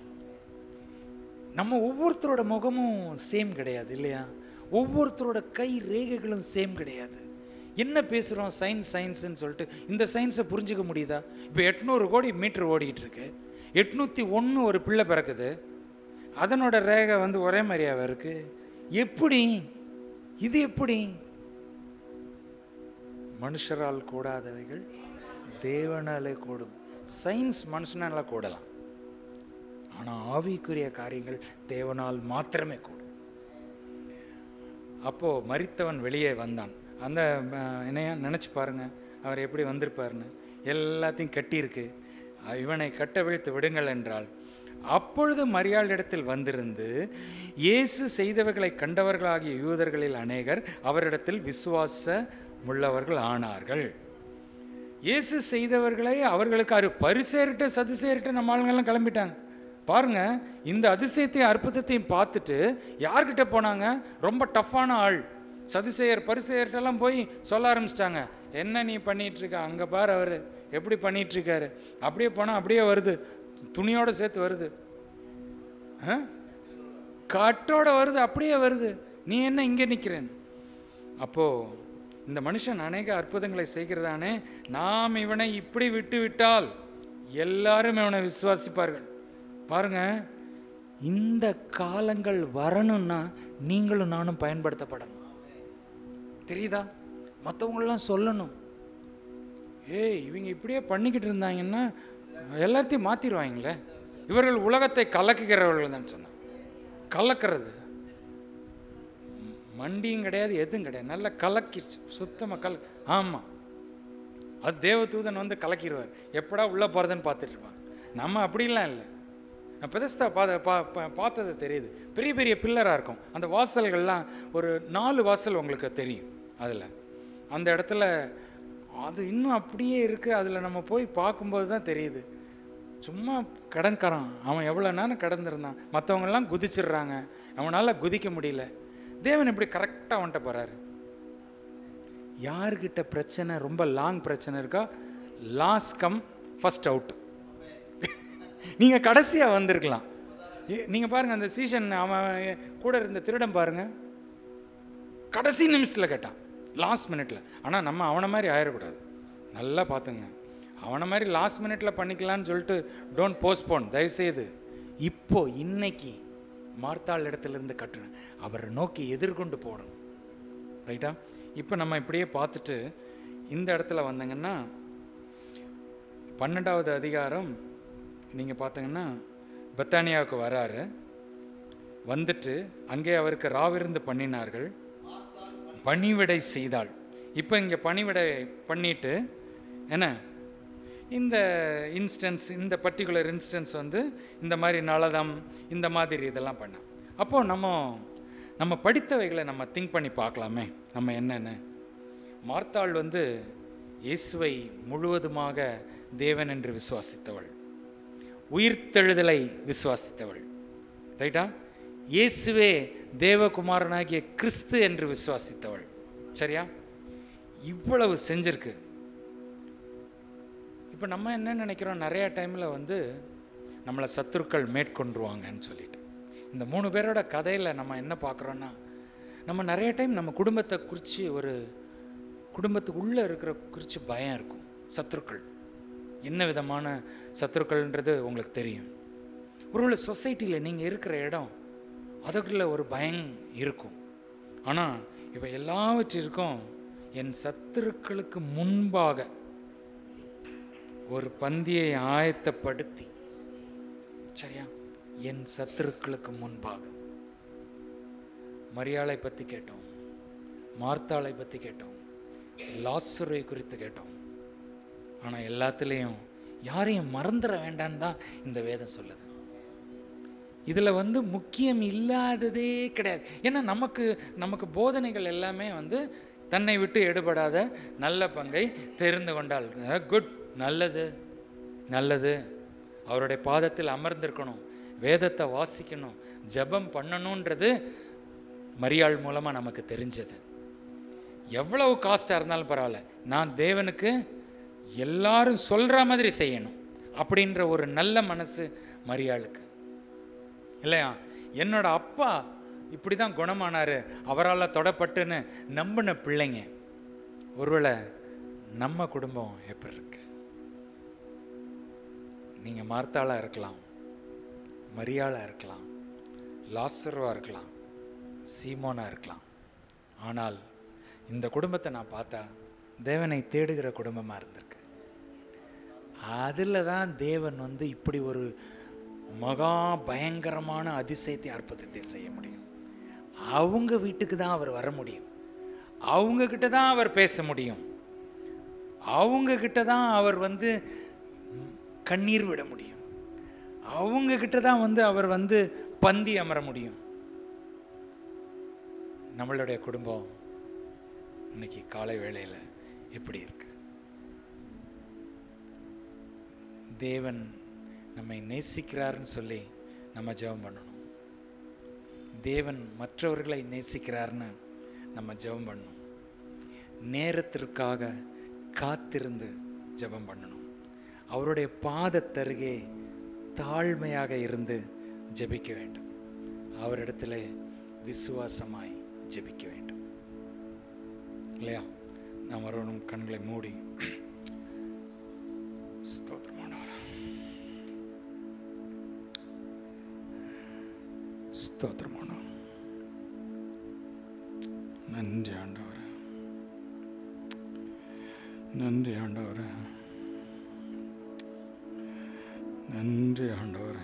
நம்ம ஒவ்வொருத்தரோட முகமும் சேம் கிடையாது இல்லையா ஒவ்வொருத்தரோட கை ரேகைகளும் சேம் கிடையாது என்ன பேசுகிறோம் சயின்ஸ் சயின்ஸ்னு சொல்லிட்டு இந்த சயின்ஸை புரிஞ்சுக்க முடியுதா இப்போ எட்நூறு கோடி மீட்டர் ஓடிக்கிட்டு இருக்கு எட்நூற்றி ஒன்று ஒரு பிள்ளை பிறக்குது அதனோட ரேகை வந்து ஒரே மாதிரியாவா இருக்கு எப்படி இது எப்படி மனுஷரால் கூடாதவைகள் தேவனாலே கூடும் சயின்ஸ் மனுஷனால கூடலாம் ஆனால் ஆவிக்குரிய காரியங்கள் தேவனால் மாத்திரமே கூடும் அப்போ மரித்தவன் வெளியே வந்தான் அந்த அஹ், என்னைய நினச்சி பாருங்க அவர் எப்படி வந்திருப்பாருன்னு எல்லாத்தையும் கட்டியிருக்கு அஹ், இவனை கட்டவிழ்த்து விடுங்கள் என்றால் அப்பொழுது மரியாளிடத்தில் வந்திருந்து இயேசு செய்தவர்களை கண்டவர்களாகிய யூதர்களில் அநேகர் அவரிடத்தில் விசுவாச உள்ளவர்கள் ஆனார்கள் இயேசு செய்தவர்களை அவர்களுக்கு அரு பரிசேறிட்ட சதுசேறிட்ட நம்ம ஆளுங்கெல்லாம் கிளம்பிட்டாங்க பாருங்க இந்த அதிசயத்தையும் அற்புதத்தையும் பார்த்துட்டு யார்கிட்ட போனாங்க ரொம்ப டஃப்பான ஆள் சதுசேயர் பரிசேயர்கிட்டலாம் போய் சொல்ல ஆரம்பிச்சிட்டாங்க என்ன நீ பண்ணிட்டு இருக்க அங்கே பாரு அவர் எப்படி பண்ணிட்டு இருக்காரு அப்படியே போனால் அப்படியே வருது துணியோட சேர்த்து வருது ஆ? கட்டோட வருது அப்படியே வருது நீ என்ன இங்கே நிற்கிறேன் அப்போ இந்த மனுஷன் அநேக அற்புதங்களை செய்கிறதானே நாம் இவனை இப்படி விட்டு விட்டால் எல்லாரும் இவனை விசுவாசிப்பார்கள் பாருங்க இந்த காலங்கள் வரணும்னா நீங்களும் நானும் பயன்படுத்தப்படணும் தெரியுதா மற்றவங்களெலாம் சொல்லணும் ஏய் இவங்க இப்படியே பண்ணிக்கிட்டு இருந்தாங்கன்னா எல்லாத்தையும் மாற்றிடுவாங்களே இவர்கள் உலகத்தை கலக்குகிறவர்கள் தான் சொன்னான் கலக்கிறது மண்டியும் கிடையாது எதுவும் கிடையாது நல்லா கலக்கிடுச்சு சுத்தமாக கல ஆமாம் அது தேவதூதன் வந்து கலக்கிடுவார் எப்படா உள்ளே போகிறதுன்னு பார்த்துட்டு இருப்பாங்க நம்ம அப்படிலாம் இல்லை நான் பெதஸ்தா பார்த்த பா பா- பார்த்தது தெரியுது பெரிய பெரிய பில்லராக இருக்கும் அந்த வாசல்கள்லாம் ஒரு நாலு வாசல் உங்களுக்கு தெரியும் அதில் அந்த இடத்துல அது இன்னும் அப்படியே இருக்குது அதில் நம்ம போய் பார்க்கும்போது தான் தெரியுது சும்மா கடன்காரன் அவன் எவ்வளோ நேரம் கடந்திருந்தான் மற்றவங்கெல்லாம் குதிச்சிடுறாங்க அவனால் குதிக்க முடியல தேவன் இப்படி கரெக்டாக வந்துட்ட போகிறாரு யார்கிட்ட பிரச்சனை ரொம்ப லாங் பிரச்சனை இருக்கா லாஸ் கம் ஃபர்ஸ்ட் அவுட் நீங்கள் கடைசியாக வந்திருக்கலாம் ஏ- நீங்க பாருங்க அந்த சீசன் அவன் கூட இருந்த திருடன் பாருங்க கடைசி நிமிஷத்தில் கேட்டான் லாஸ்ட் மினிட்ல ஆனால் நம்ம அவனை மாதிரி ஆயிடக்கூடாது நல்லா பார்த்துங்க அவனை மாதிரி லாஸ்ட் மினிட்ல பண்ணிக்கலாம்னு சொல்லிட்டு டோன்ட் போஸ்ட்போன் தயவுசெய்து இப்போ இன்னைக்கு மார்த்தாள் இடத்துல இருந்து கட்டுறேன் அவரை நோக்கி எதிர்கொண்டு போடணும் ரைட்டா இப்போ நம்ம இப்படியே பார்த்துட்டு இந்த இடத்துல வந்தீங்கன்னா பன்னெண்டாவது அதிகாரம் நீங்கள் பார்த்தீங்கன்னா பெத்தானியாவுக்கு வராரு வந்துட்டு அங்கே அவருக்கு ராவிருந்து பண்ணினார்கள் பணிவிடை செய்தாள் இப்போ இங்கே பணிவிடை பண்ணிட்டு என்ன இந்த இன்ஸ்டன்ஸ் இந்த பர்டிகுலர் இன்ஸ்டன்ஸ் வந்து இந்த மாதிரி நலதம் இந்த மாதிரி இதெல்லாம் பண்ண அப்போது நம்ம நம்ம படித்தவைகளை நம்ம திங்க் பண்ணி பார்க்கலாமே நம்ம என்னென்னு மார்த்தாள் வந்து இயேசுவை முழுவதுமாக தேவன் என்று விசுவாசித்தவள் உயிர்த்தெழுதலை விசுவாசித்தவள் ரைட்டா இயேசுவே தேவகுமாரனாகிய கிறிஸ்து என்று விசுவாசித்தவள் சரியா இவ்வளவு செஞ்சிருக்கு இப்போ நம்ம என்ன நினைக்கிறோம் நிறைய டைமில் வந்து நம்மளை சத்துருக்கள் மேற்கொண்டுருவாங்கன்னு சொல்லிட்டு இந்த மூணு பேரோட கதையில் நம்ம என்ன பார்க்குறோன்னா நம்ம நிறைய டைம் நம்ம குடும்பத்தை குறித்து ஒரு குடும்பத்துக்கு உள்ளே இருக்கிற குறித்து பயம் இருக்கும் சத்துருக்கள் என்ன விதமான சத்துருக்கள்ன்றது உங்களுக்கு தெரியும் ஒருவேளை சொசைட்டியில் நீங்கள் இருக்கிற இடம் அதுக்குள்ள ஒரு பயம் இருக்கும் ஆனால் இவை எல்லாவற்றிற்கும் என் சத்துருக்களுக்கு முன்பாக ஒரு பந்தியை ஆயத்தப்படுத்தி சரியா என் சத்துருக்களுக்கு முன்பாக மரியாளை பற்றி கேட்டோம் மார்த்தாளை பற்றி கேட்டோம் லாசுரை குறித்து கேட்டோம் ஆனால் எல்லாத்துலேயும் யாரையும் மறந்துட வேண்டான்னு தான் இந்த வேதம் சொல்லுது இதில் வந்து முக்கியம் இல்லாததே கிடையாது ஏன்னா நமக்கு நமக்கு போதனைகள் எல்லாமே வந்து தன்னை விட்டு எடுபடாத நல்ல பங்கை தெரிந்து கொண்டால் குட் நல்லது நல்லது அவருடைய பாதத்தில் அமர்ந்திருக்கணும் வேதத்தை வாசிக்கணும் ஜெபம் பண்ணணுன்றது மரியாள் மூலமாக நமக்கு தெரிஞ்சது எவ்வளவு காஸ்டாக இருந்தாலும் பரவாயில்ல நான் தேவனுக்கு எல்லாரும் சொல்கிற மாதிரி செய்யணும் அப்படின்ற ஒரு நல்ல மனசு மரியாளுக்கு இல்லையா என்னோட அப்பா இப்படி தான் குணமானார் அவரால் தொடப்பட்டுன்னு நம்பின பிள்ளைங்க ஒருவேளை நம்ம குடும்பம் எப்படி இருக்கு நீங்கள் மார்த்தாளாக இருக்கலாம் மரியாளாக இருக்கலாம் லாசர்வாக இருக்கலாம் சீமோனாக இருக்கலாம் ஆனால் இந்த குடும்பத்தை நான் பார்த்தா தேவனை தேடுகிற குடும்பமாக இருந்திருக்கு அதில் தான் தேவன் வந்து இப்படி ஒரு மகா பயங்கரமான அதிசயத்தை அற்புதத்தை செய்ய முடியும் அவங்க வீட்டுக்கு தான் அவர் வர முடியும் அவங்க கிட்ட தான் அவர் பேச முடியும் அவங்க கிட்ட தான் அவர் வந்து கண்ணீர் விட முடியும் அவங்க கிட்ட தான் வந்து அவர் வந்து பந்தி அமர முடியும் நம்மளுடைய குடும்பம் இன்னைக்கு காலை வேளையில் எப்படி இருக்கு தேவன் நம்மை நேசிக்கிறாருன்னு சொல்லி நம்ம ஜெபம் பண்ணணும் தேவன் மற்றவர்களை நேசிக்கிறாருன்னு நம்ம ஜெபம் பண்ணணும் நேரத்திற்காக காத்திருந்து ஜெபம் பண்ணணும் அவருடைய பாதத்தருகே தாழ்மையாக இருந்து ஜெபிக்க வேண்டும் அவரிடத்துல விசுவாசமாய் ஜெபிக்க வேண்டும் இல்லையா நாம் வரணும் கண்களை மூடி ஸ்தோத்திரமானவர் ஸ்தோத்திரமானவர் நன்றி ஆண்டவர் நன்றி ஆண்டவர் நன்றி ஆண்டவர்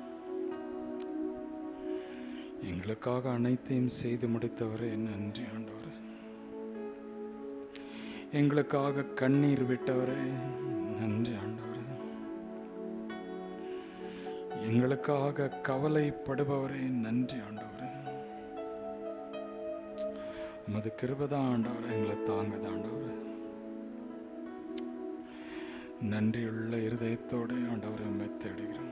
எங்களுக்காக அனைத்தையும் செய்து முடித்தவரே நன்றி ஆண்டவர் எங்களுக்காக கண்ணீர் விட்டவரே நன்றி ஆண்டவர் எங்களுக்காக கவலைப்படுபவரே நன்றி ஆண்டவரே உமது கிருபதான் ஆண்டவர் எங்களை தாங்குது ஆண்டவர் நன்றியுள்ள இருதயத்தோடு ஆண்டவரை உண்மை தேடுகிறோம்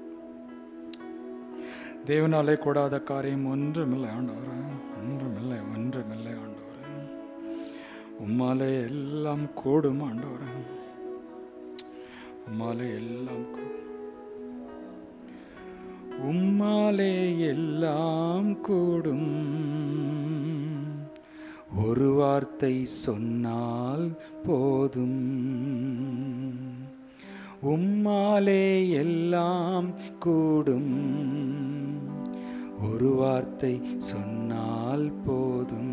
தேவனாலே கூடாத காரியம் ஒன்றுமில்லை ஆண்டவரே ஒன்றுமில்லை ஒன்றுமில்லை ஆண்டவரே உம்மாலே எல்லாம் கூடும் ஆண்டவரே உம்மாலே எல்லாம் கூடும் உம்மாலே எல்லாம் கூடும் ஒரு வார்த்தை சொன்னால் போதும் உம்மாலே எல்லாம் கூடும் ஒரு வார்த்தை சொன்னால் போதும்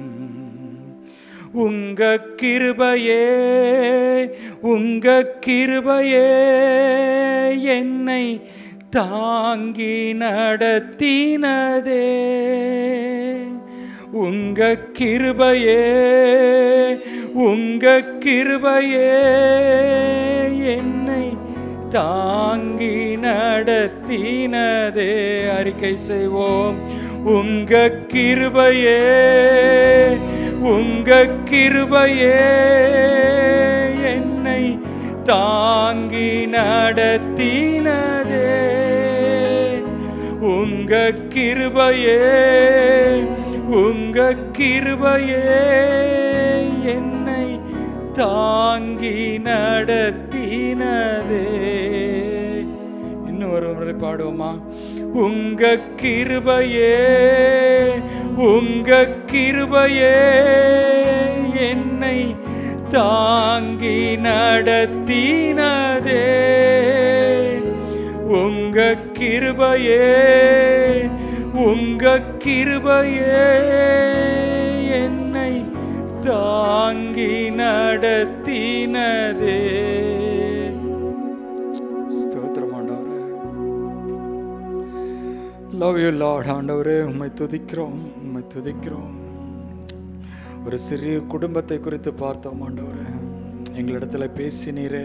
உங்க கிருபையே உங்க கிருபையே என்னை தாங்கி நடத்தினதே உங்க கிருபையே உங்க கிருபையே என்னை தாங்கி நடத்தினதே அறிக்கை செய்வோம் உங்க கிருபையே உங்க கிருபையே என்னை தாங்கி நடத்தினதே உங்க கிருபையே உங்க கிருபையே என்னை தாங்கி நடத்தினதே இன்னும் ஒரு முறை பாடுவோமா உங்க கிருபையே உங்க கிருபையே என்னை தாங்கி நடத்தினதே உங்க கிருபையே உங்க கிருபையே என்னை தாங்கி நடத்தினதே ஸ்தோத்திரம் ஆண்டவரே லவ் யூ லார்ட் ஆண்டவரே உம்மை துதிக்கிறோம் உம்மை துதிக்கிறோம் ஒரு சிறிய குடும்பத்தை குறித்து பார்த்தோம் ஆண்டவரே எங்களிடத்துல பேசினீரே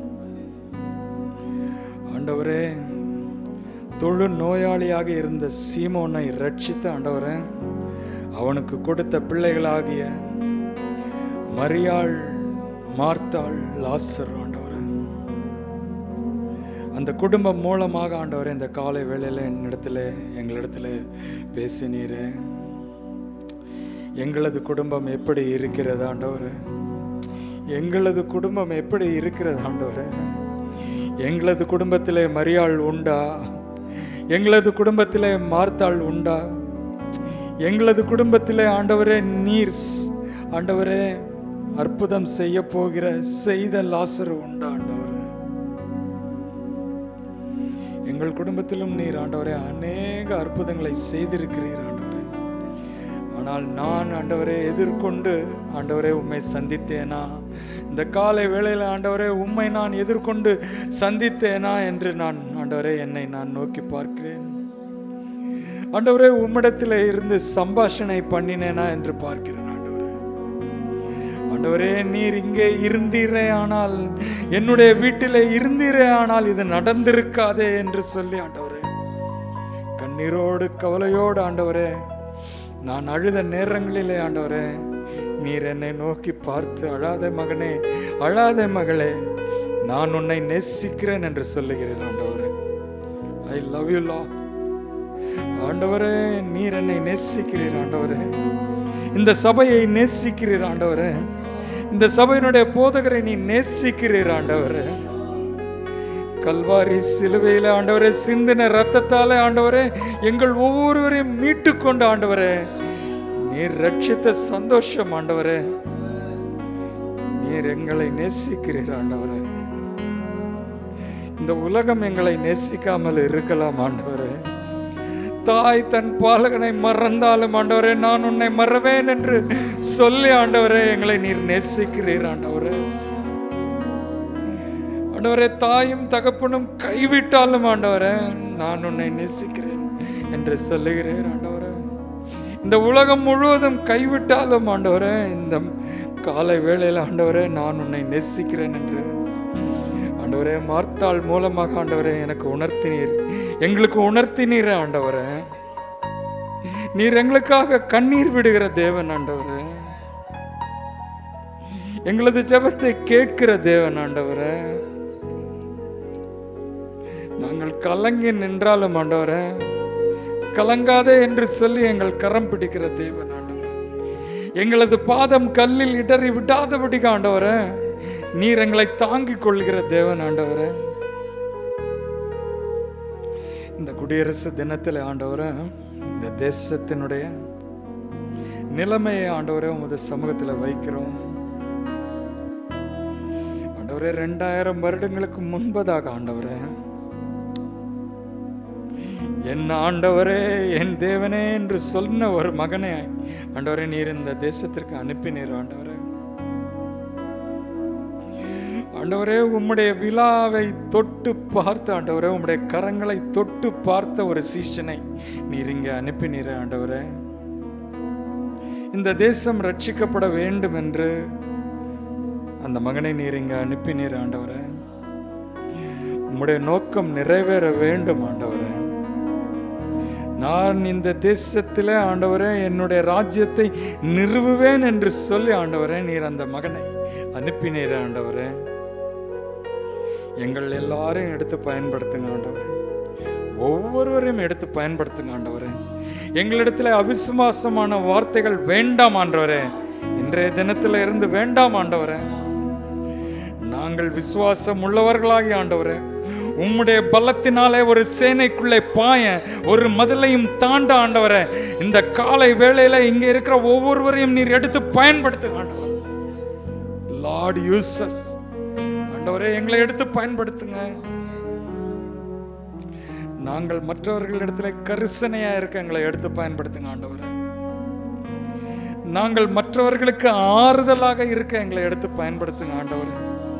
ஆண்டவரே தொழு நோயாளியாக இருந்த சீமோனை ரட்சித்த ஆண்டவரே அவனுக்கு கொடுத்த பிள்ளைகளாகிய மரியாள் மார்த்தாள் லாசர் ஆண்டவரே அந்த குடும்பம் மூலமாக ஆண்டவரே இந்த காலை வேளையில் என்னிடத்துல எங்களிடத்துல பேசினீரே எங்களது குடும்பம் எப்படி இருக்கிறது ஆண்டவரே எங்களது குடும்பம் எப்படி இருக்கிறது ஆண்டவரே எங்களது குடும்பத்திலே மரியாள் உண்டா எங்களது குடும்பத்திலே மார்த்தாள் உண்டா எங்களது குடும்பத்திலே ஆண்டவரே நீர் ஸ்- ஆண்டவரே அற்புதம் செய்ய போகிற செய்த லாசரு உண்டா ஆண்டவரே எங்கள் குடும்பத்திலும் நீர் ஆண்டவரே அநேக அற்புதங்களை செய்திருக்கிறீர் ஆண்டவரே ஆனால் நான் ஆண்டவரே எதிர்கொண்டு ஆண்டவரே உம்மை சந்தித்தேனா இந்த காலை வேளையில் ஆண்டவரே உம்மை நான் எதிர்கொண்டு சந்தித்தேனா என்று நான் ஆண்டவரே என்னை நான் நோக்கி பார்க்கிறேன் ஆண்டவரே உம்மிடத்தில் இருந்து சம்பாஷணை பண்ணினேனா என்று பார்க்கிறேன் ஆண்டவரே ஆண்டவரே நீர் இங்கே இருந்தீரே ஆனால் என்னுடைய வீட்டிலே இருந்தீரே ஆனால் இது நடந்திருக்காதே என்று சொல்லி ஆண்டவரே கண்ணீரோடு கவலையோடு ஆண்டவரே நான் அழுத நேரங்களிலே ஆண்டவரே நீர் என்னை நோக்கி பார்த்து அழாத மகனே அழாத மகளே நான் உன்னை நேசிக்கிறேன் என்று சொல்லுகிறேன் ஆண்டவரே ஐ லவ் யூ லா ஆண்டவரே நீர் என்னை நேசிக்கிறீர் ஆண்டவரே இந்த சபையை நேசிக்கிறீர் ஆண்டவரே இந்த சபையினுடைய போதகரை நீ நேசிக்கிறீர் ஆண்டவரே கல்வாரி சிலுவையில் ஆண்டவரே சிந்தின ரத்தத்தாலே ஆண்டவரே எங்கள் ஒவ்வொருவரையும் மீட்டு கொண்டு ஆண்டவரே நீர் ரட்சித்த சந்தோஷம் ஆண்டவரே நீர் எங்களை நேசிக்கிறீர் ஆண்டவரே இந்த உலகம் எங்களை நேசிக்காமல் இருக்கலாம் ஆண்டவரே தாய் தன் பாலகனை மறந்தாலும் ஆண்டவரே நான் உன்னை மறவேன் என்று சொல்லி ஆண்டவரே எங்களை நீர் நேசிக்கிறீர் ஆண்டவரே ஆண்டவரே தாயும் தகப்பனும் கைவிட்டாலும் ஆண்டவரே நான் உன்னை நேசிக்கிறேன் என்று சொல்லுகிறேன் ஆண்டவரே இந்த உலகம் முழுவதும் கைவிட்டாலும் ஆண்டவரே இந்த காலை வேளையில் ஆண்டவரே நான் உன்னை நேசிக்கிறேன் என்று ஆண்டவரே மார்த்தாள் மூலமாக ஆண்டவரே எனக்கு உணர்த்தினீர் எங்களுக்கு உணர்த்தினீர் ஆண்டவரே நீர் எங்களுக்காக கண்ணீர் விடுகிற தேவன் ஆண்டவரே எங்களது ஜெபத்தை கேட்கிற தேவன் ஆண்டவரே நாங்கள் கலங்கி நின்றாலும் ஆண்டவரே கலங்காதே என்று சொல்லி எங்கள் கரம் பிடிக்கிற தேவன் ஆண்டவரே எங்களது பாதம் கல்லில் இடறி விடாதபடி ஆண்டவரே நீர் எங்களை தாங்கிக் கொள்கிற தேவன் ஆண்டவரே இந்த குடியரசு தினத்தில் ஆண்டவரே இந்த தேசத்தினுடைய நிலைமையை ஆண்டவரே உமது சமூகத்தில் வைக்கிறோம் ஆண்டவரே ரெண்டாயிரம் வருடங்களுக்கு முன்பதாக ஆண்டவரே என் ஆண்டவரே என் தேவனே என்று சொன்ன ஒரு மகனை ஆண்டவரே நீர் இந்த தேசத்திற்கு அனுப்பினீர் ஆண்டவரே ஆண்டவரே உம்முடைய விழாவை தொட்டு பார்த்து ஆண்டவரே உம்முடைய கரங்களை தொட்டு பார்த்த ஒரு சீஷனை நீர் இங்கே அனுப்பினீர் ஆண்டவரே இந்த தேசம் ரட்சிக்கப்பட வேண்டும் என்று அந்த மகனை நீர் இங்கே அனுப்பினீர் ஆண்டவரே உம்முடைய நோக்கம் நிறைவேற வேண்டும் ஆண்டவரே நான் இந்த தேசத்திலே ஆண்டவரே என்னுடைய ராஜ்யத்தை நிறுவுவேன் என்று சொல்லி ஆண்டவரே நீர் அந்த மகனை அனுப்பினீர் ஆண்டவரே எங்கள் எல்லாரையும் எடுத்து பயன்படுத்துங்க ஆண்டவரே ஒவ்வொருவரையும் எடுத்து பயன்படுத்துங்க ஆண்டவரே எங்களிடத்துல அவிசுவாசமான வார்த்தைகள் வேண்டாம் ஆண்டவரே இன்றைய தினத்துல இருந்து வேண்டாம் ஆண்டவரே நாங்கள் விசுவாசம் உள்ளவர்களாகி ஆண்டவரே உம்முடைய பலத்தினாலே ஒரு சேனைக்குள்ளே பாய ஒரு மதிலையும் தாண்ட ஆண்டவரே இந்த காலை வேளையில இங்க இருக்கிற ஒவ்வொருவரையும் நீர் எடுத்து பயன்படுத்துங்க ஆண்டவர் லார்ட் யூசஸ் ஆண்டவரே எங்களை எடுத்து பயன்படுத்துங்க நாங்கள் மற்றவர்களிடத்துல கரிசனையா இருக்க எங்களை எடுத்து பயன்படுத்துங்க ஆண்டவரே நாங்கள் மற்றவர்களுக்கு ஆறுதலாக இருக்க எங்களை எடுத்து பயன்படுத்துங்க ஆண்டவரே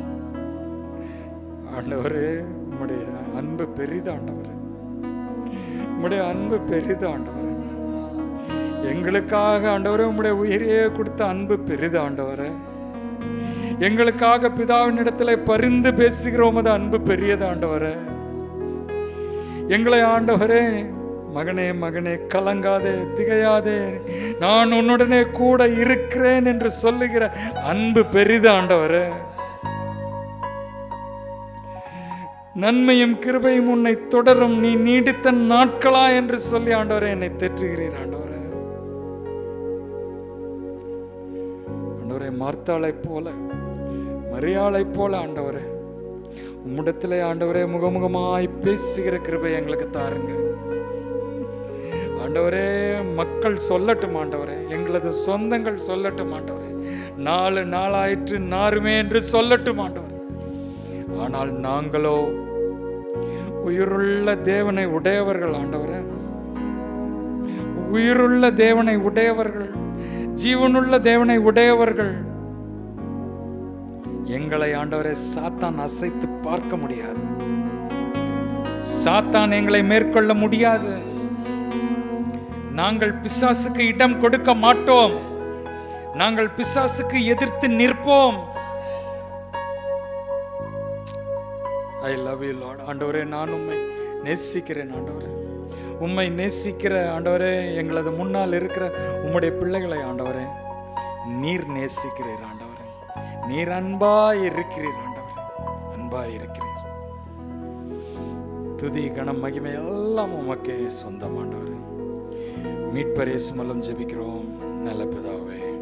ஆண்டவரே உம்முடைய அன்பு பெரிது ஆண்டவரே உம்முடைய அன்பு பெரிது ஆண்டவரே எங்களுக்காக ஆண்டவரே உம்முடைய உயிரையே கொடுத்த அன்பு பெரிது ஆண்டவரே எங்களுக்காக பிதாவின் இடத்துல பரிந்து பேசுகிற உமது அன்பு பெரியது ஆண்டவரே எங்களை ஆண்டவரே மகனே மகனே கலங்காதே திகையாதே நான் உன்னுடனே கூட இருக்கிறேன் என்று சொல்லுகிற அன்பு பெரிது ஆண்டவரே நன்மையும் கிருபையும் உன்னை தொடரும் நீ நீடித்த நாட்களா என்று சொல்லி ஆண்டவரே என்னை தேற்றுகிறீர் ஆண்டவரே ஆண்டவரே மார்த்தாளை போல மரியாளை போல ஆண்டவரே உம்மிடத்திலே ஆண்டவரே முகமுகமாய் பேசுகிற கிருபை எங்களுக்கு தாருங்க ஆண்டவரே மக்கள் சொல்லட்டும் ஆண்டவரே எங்களது சொந்தங்கள் சொல்லட்டும் ஆண்டவரே நாலு நாளாயிற்று நாருமே என்று சொல்லட்டும் ஆண்டவரே ஆனால் நாங்களோ உயிருள்ள தேவனை உடையவர்கள் ஆண்டவரே உயிருள்ள தேவனை உடையவர்கள் ஜீவனுள்ள தேவனை உடையவர்கள் எங்களை ஆண்டவரை சாத்தான் அசைத்து பார்க்க முடியாது சாத்தான் எங்களை மேற்கொள்ள முடியாது நாங்கள் பிசாசுக்கு இடம் கொடுக்க மாட்டோம் நாங்கள் பிசாசுக்கு எதிர்த்து நிற்போம் ஐ லவ் யூ லார்ட் ஆண்டவரே நான் உம்மை நேசிக்கிறேன் ஆண்டவரே உம்மை நேசிக்கிற ஆண்டவரே எங்களது முன்னால் இருக்கிற உம்முடைய பிள்ளைகளை ஆண்டவரே நீர் நேசிக்கிறீர் ஆண்டவரே நீர் அன்பாய் இருக்கிறீர் ஆண்டவரே அன்பாய் இருக்கிறீர் துதி கணம் மகிமை எல்லாம் உமக்கே சொந்தம் ஆண்டவரே மீட்பரேசு மூலம் ஜெபிக்கிறோம் நல்ல பிதாவே